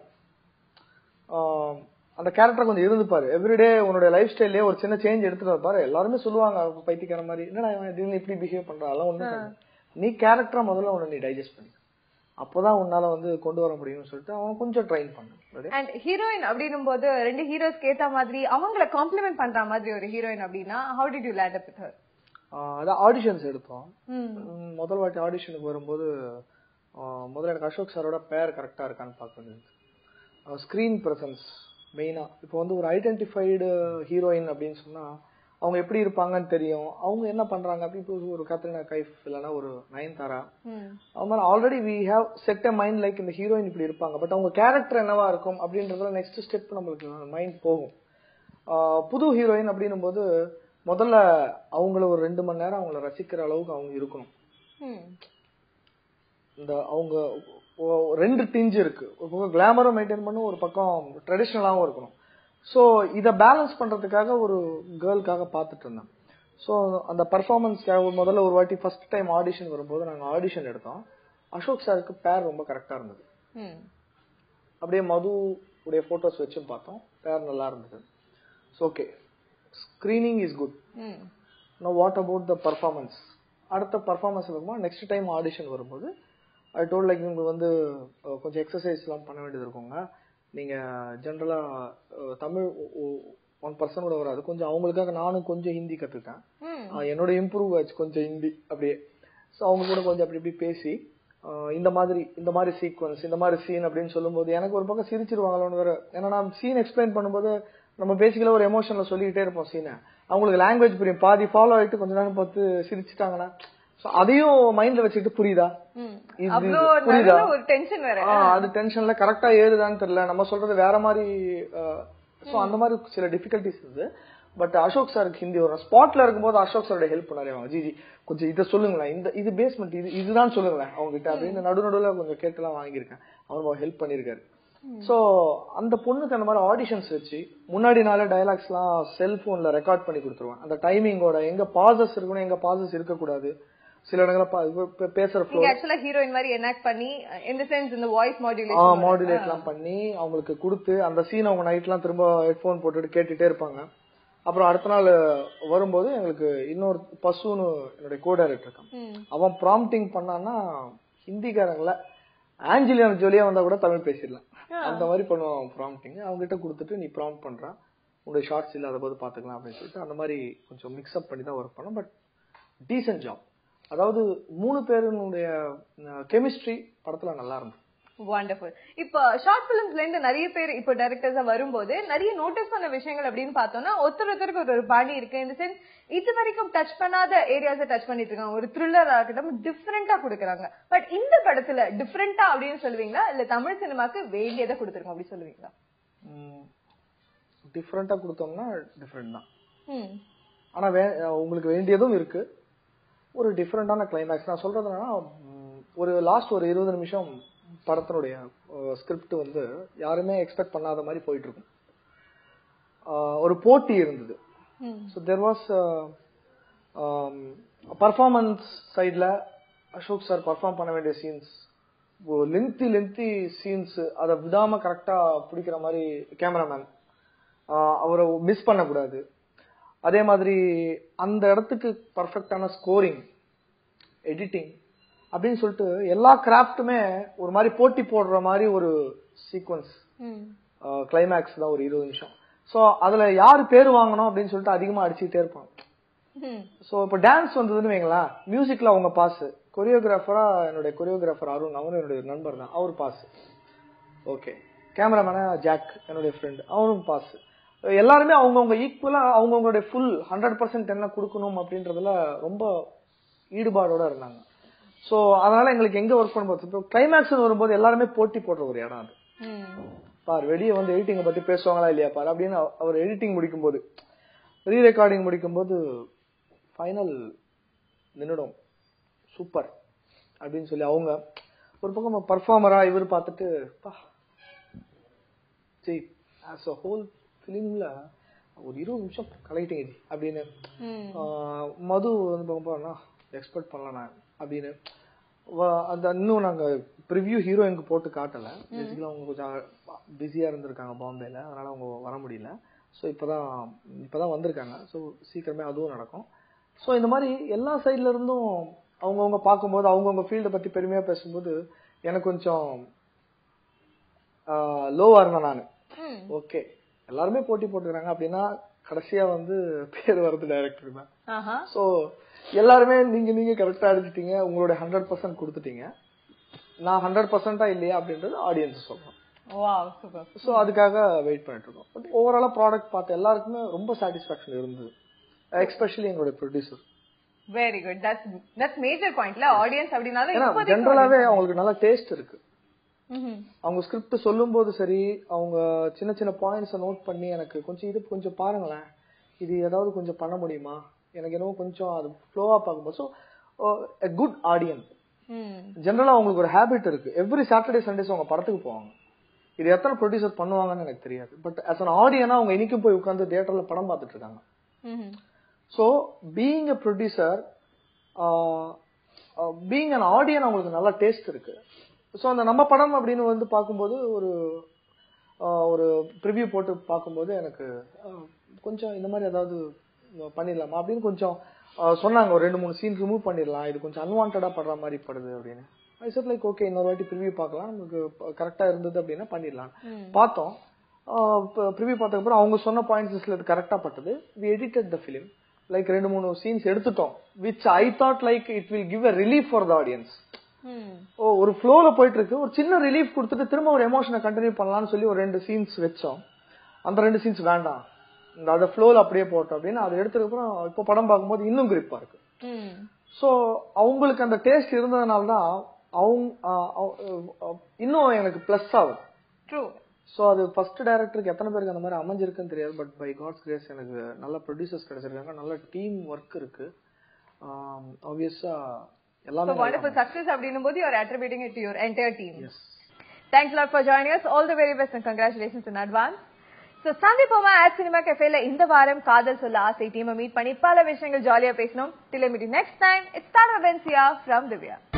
ஆஹ் அந்த கேரக்டர் கொஞ்சம் இருந்து பாரு எவ்ரிடே உன்னோட லைஃப் ஸ்டைல்லே ஒரு சின்ன சேஞ்ச் எடுத்துட்டு வர பாரு எல்லாருமே சொல்லுவாங்க பைத்தியக்கார மாதிரி என்னடா இவன் திடீர்னு இப்படி பிஹேவ் பண்றான் அதெல்லாம் ஒண்ணு நீ கேரக்டரா முதல்ல உன்னை நீ டைஜஸ்ட் பண்ணி அப்போதான் உன்னால வந்து கொண்டு வர முடியும்னு சொல்லிட்டு அவன் கொஞ்சம் ட்ரைன் பண்ணான் அண்ட் ஹீரோயின் அப்படின்னும் போது ரெண்டு ஹீரோஸ்க்கு ஏத்த மாதிரி அவங்கள காம்ப்ளிமெண்ட் பண்ற மாதிரி ஒரு ஹீரோயின் அப்படின்னா how did you land up with her ah அதான் ஆடிஷன்ஸ் எடுத்தோம் ம், முதல் வாட்டி ஆடிஷனுக்கு வரும்போது ஆஹ் முதல்ல எனக்கு அசோக் சாரோட பேர் கரெக்டாக இருக்கான்னு பார்க்க வேண்டியது ஸ்க்ரீன் ப்ரெசன்ஸ் மெயினாக இப்போ வந்து ஒரு ஐடென்டிஃபைடு ஹீரோயின் அப்படின்னு சொன்னால் அவங்க எப்படி இருப்பாங்கன்னு தெரியும் அவங்க என்ன பண்ணுறாங்க அப்படி இப்போ ஒரு கத்ரினா கைஃப் இல்லைன்னா ஒரு நயன்தாரா அது மாதிரி already we have set a mind like இந்த ஹீரோயின் இப்படி இருப்பாங்க பட் அவங்க கேரக்டர் என்னவா இருக்கும் அப்படின்றதுல நெக்ஸ்ட் ஸ்டெப் நம்மளுக்கு மைண்ட் போகும் ஆஹ் புது ஹீரோயின் அப்படின்னும் போது முதல்ல அவங்கள ஒரு ரெண்டு மணி நேரம் அவங்கள ரசிக்கிற அளவுக்கு அவங்க இருக்கணும் இந்த அவங்க ஒ- ரெண்டு டிஞ்சு இருக்கு ஒரு பக்கம் கிளாமரும் மெயின்டைன் பண்ணும் ஒரு பக்கம் ட்ரெடிஷ்னலாகவும் இருக்கணும் ஸோ இதை பேலன்ஸ் பண்றதுக்காக ஒரு கேர்ளுக்காக பார்த்துட்டு இருந்தேன் ஸோ அந்த பர்ஃபார்மன்ஸ்க்காக முதல்ல ஒரு வாட்டி ஃபர்ஸ்ட் டைம் ஆடிஷன் வரும்போது நாங்கள் ஆடிஷன் எடுத்தோம் அசோக் சாருக்கு பேர் ரொம்ப கரெக்டாக இருந்தது அப்படியே மது உடைய ஃபோட்டோஸ் வச்சும் பார்த்தோம் பேர் நல்லா இருந்தது so okay screening is good no what about the performance அடுத்த பர்ஃபார்மன்ஸ் இருக்கும்போது நெக்ஸ்ட் டைம் ஆடிஷன் வரும்போது ஐ டோல் லைக் உங்களுக்கு வந்து அஹ், கொஞ்சம் எக்ஸசைஸ்லாம் பண்ண வேண்டியது இருக்குங்க நீங்கள் ஜென்ரலாக தமிழ் ஒன் பர்சன் கூட வராது கொஞ்சம் அவங்களுக்காக நானும் கொஞ்சம் ஹிந்தி கற்றுக்கிட்டேன் ஆஹ் என்னோட இம்ப்ரூவ் ஆச்சு கொஞ்சம் ஹிந்தி அப்படியே ஸோ அவங்க கூட கொஞ்சம் அப்படி இப்படி பேசி ஆஹ் இந்த மாதிரி இந்த மாதிரி சீக்வன்ஸ் இந்த மாதிரி சீன் அப்படின்னு சொல்லும்போது எனக்கு ஒரு பக்கம் சிரிச்சிருவாங்களோன்னு வேற ஏன்னா நான் சீன் எக்ஸ்பிளைன் பண்ணும்போது நம்ம பேசிக்கலாக ஒரு எமோஷனில் சொல்லிக்கிட்டே இருப்போம் சீனை அவங்களுக்கு லாங்குவேஜ் புரியும் பாதி ஃபாலோ ஆயிட்டு கொஞ்ச நேரம் பார்த்து சிரிச்சிட்டாங்கன்னா ஸோ அதையும் மைண்ட்ல வச்சுக்கிட்டு புரியுதா இது அவ்வளோ புரியுதா நடுவுல ஒரு டென்ஷன் வேற ஆ, அது டென்ஷன்ல கரெக்டா ஏறுதான்னு தெரியல நம்ம சொல்றது வேற மாதிரி சோ அந்த மாதிரி சில டிஃபிகல்டிஸ் இருந்து பட் அசோக் சாருக்கு ஹிந்தி வரும் ஸ்பாட்ல இருக்கும்போது அசோக் சாரோட ஹெல்ப் பண்ணாரு அவங்க ஜிஜி கொஞ்சம் இதை சொல்லுங்களேன் இந்த இது பேஸ்மெண்ட் இது இதுதான் சொல்லுங்களேன் அவங்க கிட்ட அப்படின்னு நடு நடுவுல கொஞ்சம் கேட்டுலாம் வாங்கியிருக்கேன் அவர் ஹெல்ப் பண்ணியிருக்காரு சோ அந்த பொண்ணுக்கு அந்த மாதிரி ஆடிஷன்ஸ் வச்சு முன்னாடி நாளே டயலாக்ஸ்லாம் செல்போன்ல ரெக்கார்ட் பண்ணி கொடுத்துருவேன் அந்த டைமிங்கோட எங்க பாசஸ் இருக்கணும் எங்க பாசஸ் இருக்கக்கூடாது சில இடங்கள பா- இப்ப பேசுற flow நீங்க ஆக்சுவலா ஹீரோயின் மாதிரி எனாக்ட் பண்ணி இந்த சென்ஸ் இந்த வாய்ஸ் ஆ மாடுலேஷன் மாடுலேட்லாம் பண்ணி அவங்களுக்கு கொடுத்து அந்த சீன் அவங்க நைட்லாம் திரும்ப ஹெட்ஃபோன் போட்டுட்டு கேட்டுட்டே இருப்பாங்க அப்புறம் அடுத்த நாள் வரும்போது எங்களுக்கு இன்னொரு பசுன்னு என்னுடைய கோ டைரக்டர் இருக்கான் அவன் ப்ராம்ப்டிங் பண்ணான்னா ஹிந்திக்காரங்கள ஆஞ்சலியான ஜோலியா வந்தா கூட தமிழ் பேசிடலாம் அந்த மாதிரி பண்ணுவான் அவன் ப்ராம்ப்டிங் அவங்க கிட்ட கொடுத்துட்டு நீ ப்ராம்ப்ட் பண்றான் உங்களுடைய ஷார்ட்ஸ் இல்லாத போது பாத்துக்கலாம் அப்படின்னு சொல்லிட்டு அந்த மாதிரி கொஞ்சம் மிக்ஸ்அப் பண்ணி தான் ஒர்க் பண்ணோம் பட் டீசென்ட் ஜாப் அதாவது மூணு பேருனுடைய கெமிஸ்ட்ரி படத்துல நல்லா இருந்தது வண்டர்ஃபுல் இப்போ ஷார்ட் பிலிம்ஸ்ல இருந்து நிறைய பேர் இப்போ டைரக்டர்ஸா வரும்போது நிறைய நோட்டீஸ் பண்ண விஷயங்கள் அப்படின்னு பார்த்தோம்னா ஒருத்தர் ஒருத்தருக்கு ஒரு ஒரு பாணி இருக்கு இந்த சென்ஸ் இது வரைக்கும் டச் பண்ணாத ஏரியாஸை டச் பண்ணிட்டு இருக்காங்க ஒரு த்ரில்லரா இருக்கட்டும் டிஃப்ரெண்டா கொடுக்குறாங்க பட் இந்த படத்துல டிஃப்ரெண்டா அப்படின்னு சொல்லுவீங்களா இல்ல தமிழ் சினிமாக்கு வேண்டியதை கொடுத்துருக்கோம் அப்படி சொல்லுவீங்களா டிஃப்ரெண்டா கொடுத்தோம்னா டிஃப்ரெண்ட் தான் ம் ஆனா வே அஹ் உங்களுக்கு வேண்டியதும் இருக்கு ஒரு டிஃப்ரெண்டான கிளைமேக்ஸ் நான் சொல்றது என்னன்னா ம், ஒரு லாஸ்ட் ஒரு இருபது நிமிஷம் படத்தினுடைய ஸ்கிரிப்ட் வந்து யாருமே எக்ஸ்பெக்ட் பண்ணாத மாதிரி போயிட்டு இருக்கும் ஆஹ் ஒரு போட்டி இருந்தது ஸோ தெர் வாஸ் பர்ஃபார்மன்ஸ் சைடில் அசோக் சார் பர்ஃபார்ம் பண்ண வேண்டிய சீன்ஸ் லென்த்தி லென்த்தி சீன்ஸ் அதை விடாம கரெக்டா பிடிக்கிற மாதிரி கேமராமேன் அவரை மிஸ் பண்ணக்கூடாது அதே மாதிரி அந்த இடத்துக்கு பர்ஃபெக்டான ஸ்கோரிங் எடிட்டிங் அப்படின்னு சொல்லிட்டு எல்லா கிராஃப்ட்டுமே ஒரு மாதிரி போட்டி போடுற மாதிரி ஒரு சீக்வன்ஸ் கிளைமேக்ஸ் தான் ஒரு இருபது நிமிஷம் ஸோ அதுல யாரு பேர் வாங்கணும் அப்படின்னு சொல்லிட்டு அதிகமா அடிச்சுக்கிட்டே இருப்பாங்க ஸோ இப்போ டான்ஸ் வந்ததுன்னு வைங்களேன் மியூசிக்ல அவங்க பாஸ் கொரியோகிராஃபரா என்னுடைய கொரியோகிராஃபர் அருண் அவரும் என்னுடைய நண்பர் தான் அவர் பாஸ் ஓகே கேமராமேனா ஜாக் என்னுடைய ஃப்ரெண்ட் அவரும் பாஸ் எல்லாருமே அவங்கவுங்க ஈக்குவலா அவங்கவுங்களுடைய ஃபுல் ஹண்ட்ரட் பர்சன்ட் என்ன கொடுக்கணும் அப்படின்றதுல ரொம்ப ஈடுபாடோட இருந்தாங்க ஸோ அதனால எங்களுக்கு எங்க ஒர்க் பண்ணும்போது இப்போ கிளைமேக்ஸ் வரும்போது எல்லாருமே போட்டி போடுற ஒரு இடம் அது பார் வெளியே வந்து எடிட்டிங்கை பத்தி பேசுவாங்களா இல்லையா பார் அப்படின்னு அவ- அவர் எடிட்டிங் முடிக்கும்போது ரீ ரெக்கார்டிங் முடிக்கும்போது ஃபைனல் நின்னுடும் சூப்பர் அப்படின்னு சொல்லி அவங்க ஒரு பக்கம் பர்ஃபார்மரா இவர் பார்த்துட்டு பா சரி ஆஸ் அ ஹோல் ஃபிலிம்ல ஒரு இருபது நிமிஷம் கலெக்டிங் ஜி அப்படின்னு ஆஹ் மது வந்து பார்க்க எக்ஸ்பெக்ட் பண்ணல நான் அப்படின்னு வ- அந்த இன்னும் நாங்க ப்ரிவ்யூ ஹீரோயினுக்கு போட்டு காட்டல பேசிக்கலா அவங்க கொஞ்சம் பிஸியா இருந்திருக்காங்க பாம்பேல அதனால அவங்க வர முடியல ஸோ இப்பதான் இப்பதான் வந்திருக்காங்க ஸோ சீக்கிரமே அதுவும் நடக்கும் ஸோ இந்த மாதிரி எல்லா சைட்ல இருந்தும் அவங்கவுங்க பார்க்கும்போது அவங்கவுங்க ஃபீல்டை பத்தி பெருமையா பேசும்போது எனக்கு கொஞ்சம் லோவா இருந்தேன் நான் ம். ஓகே எல்லாருமே போட்டி போட்டுக்கிறாங்க அப்படின்னா கடைசியா வந்து பேர் வர்றது டைரக்டர் தான் ஆஹா ஸோ எல்லாருமே நீங்க நீங்க கரெக்டா அடிச்சிட்டீங்க உங்களோட ஹண்ட்ரட் பர்சன்ட் கொடுத்துட்டீங்க நான் ஹண்ட்ரட் பர்சன்டா இல்லையா அப்படின்றது ஆடியன்ஸ் சொல்றோம் வாவ் சூப்பர் ஸோ அதுக்காக வெயிட் பண்ணிட்டு இருக்கோம் பட் ஓவராலா ப்ராடக்ட் பார்த்த எல்லாருக்குமே ரொம்ப சாட்டிஸ்ஃபேக்ஷன் இருந்தது எஸ்பெஷலி எங்களுடைய producer very good that's that's major பாயிண்ட்ல ஆடியன்ஸ் அப்படினால ஏன்னா இப்போதைக்கு ஜென்ரலாவே அவங்களுக்கு நல்ல டேஸ்ட் இருக்கு ம்ஹும். அவங்க ஸ்கிரிப்ட் சொல்லும்போது சரி அவங்க சின்ன சின்ன பாயிண்ட்ஸை நோட் பண்ணி எனக்கு கொஞ்சம் இது கொஞ்சம் பாருங்களேன் இது ஏதாவது கொஞ்சம் பண்ண முடியுமா எனக்கு என்னவோ கொஞ்சம் அது ஃப்ளோவா பார்க்கும்போது ஸோ குட் ஆடியன்ஸ் ம். ஜென்ரலா அவங்களுக்கு ஒரு ஹேபிட் இருக்கு எவ்ரி சாட்டர்டே சண்டேஸ் அவங்க படத்துக்கு போவாங்க இது எத்தனை ப்ரொடியூசர் பண்ணுவாங்கன்னு எனக்கு தெரியாது பட் as an ஆடியனா அவங்க இன்னைக்கும் போய் உட்காந்து தியேட்டர்ல படம் பார்த்துட்டு இருக்காங்க ம்ஹும். So being a producer being an audience அவங்களுக்கு நல்ல டேஸ்ட் இருக்கு ஸோ அந்த நம்ம படம் அப்படின்னு வந்து பார்க்கும்போது ஒரு ஆஹ், ஒரு ப்ரிவ்யூ போட்டு பார்க்கும்போது எனக்கு ஆஹ், கொஞ்சம் இந்த மாதிரி ஏதாவது பண்ணிடலாமா அப்படின்னு கொஞ்சம் ஆஹ், சொன்னாங்க ஒரு ரெண்டு மூணு சீன் ரிமூவ் பண்ணிடலாம் இது கொஞ்சம் அன்வான்டா படுற மாதிரி படுது அப்படின்னு ஐ சார் லைக் ஓகே இன்னொரு வாட்டி ப்ரிவ்யூ பார்க்கலாம் நமக்கு கரெக்டா இருந்தது அப்படின்னா பண்ணிடலாம் பார்த்தோம் ப்ரிவ்யூ பார்த்ததுக்கப்புறம் அவங்க சொன்ன பாயிண்ட்ஸ் சில கரெக்டா பட்டது we edited the film like ரெண்டு மூணு சீன்ஸ் எடுத்துட்டோம் which I thought like it will give a relief for the audience ம். ஓ ஒரு ஃப்ளோல போயிட்டு இருக்கு ஒரு சின்ன ரிலீஃப் கொடுத்துட்டு திரும்ப ஒரு எமோஷனை கண்டினியூ பண்ணலாம்னு சொல்லி ஒரு ரெண்டு சீன்ஸ் வச்சோம் அந்த ரெண்டு சீன்ஸ் வேண்டாம் இந்த அதை ஃப்ளோல அப்படியே போட்டோம் அப்படின்னு அதை எடுத்ததுக்கு அப்புறம் இப்போ படம் பார்க்கும்போது இன்னும் கிரிப்பா இருக்கு ம். ஸோ அவங்களுக்கு அந்த டேஸ்ட் இருந்ததுனால தான் அவங்க ஆஹ், ஆஹ், ஆஹ், இன்னும் எனக்கு ப்ளஸ் ஆகுது True. ஸோ அது ஃபர்ஸ்ட் டைரக்டருக்கு எத்தனை பேருக்கு அந்த மாதிரி அமைஞ்சிருக்குன்னு தெரியாது பட் பை காட்ஸ் கிரேஸ் எனக்கு நல்ல ப்ரொடியூசர்ஸ் கிடைச்சிருக்காங்க நல்ல டீம் ஒர்க் இருக்கு ஆப்வியஸா So எல்லாமே wonderful success அப்படின்னும் போது you are attributing it to your entire team. Thanks a lot for joining us. All the very best and congratulations in advance. So சந்திப்போமா at cinema கஃபேல இந்த வாரம் காதல் சொல்ல ஆசை டீமை மீட் பண்ணி பல விஷயங்கள் ஜாலியா பேசணும் till meet next time it's Tara பென்சியா ஃப்ரம் திவ்யா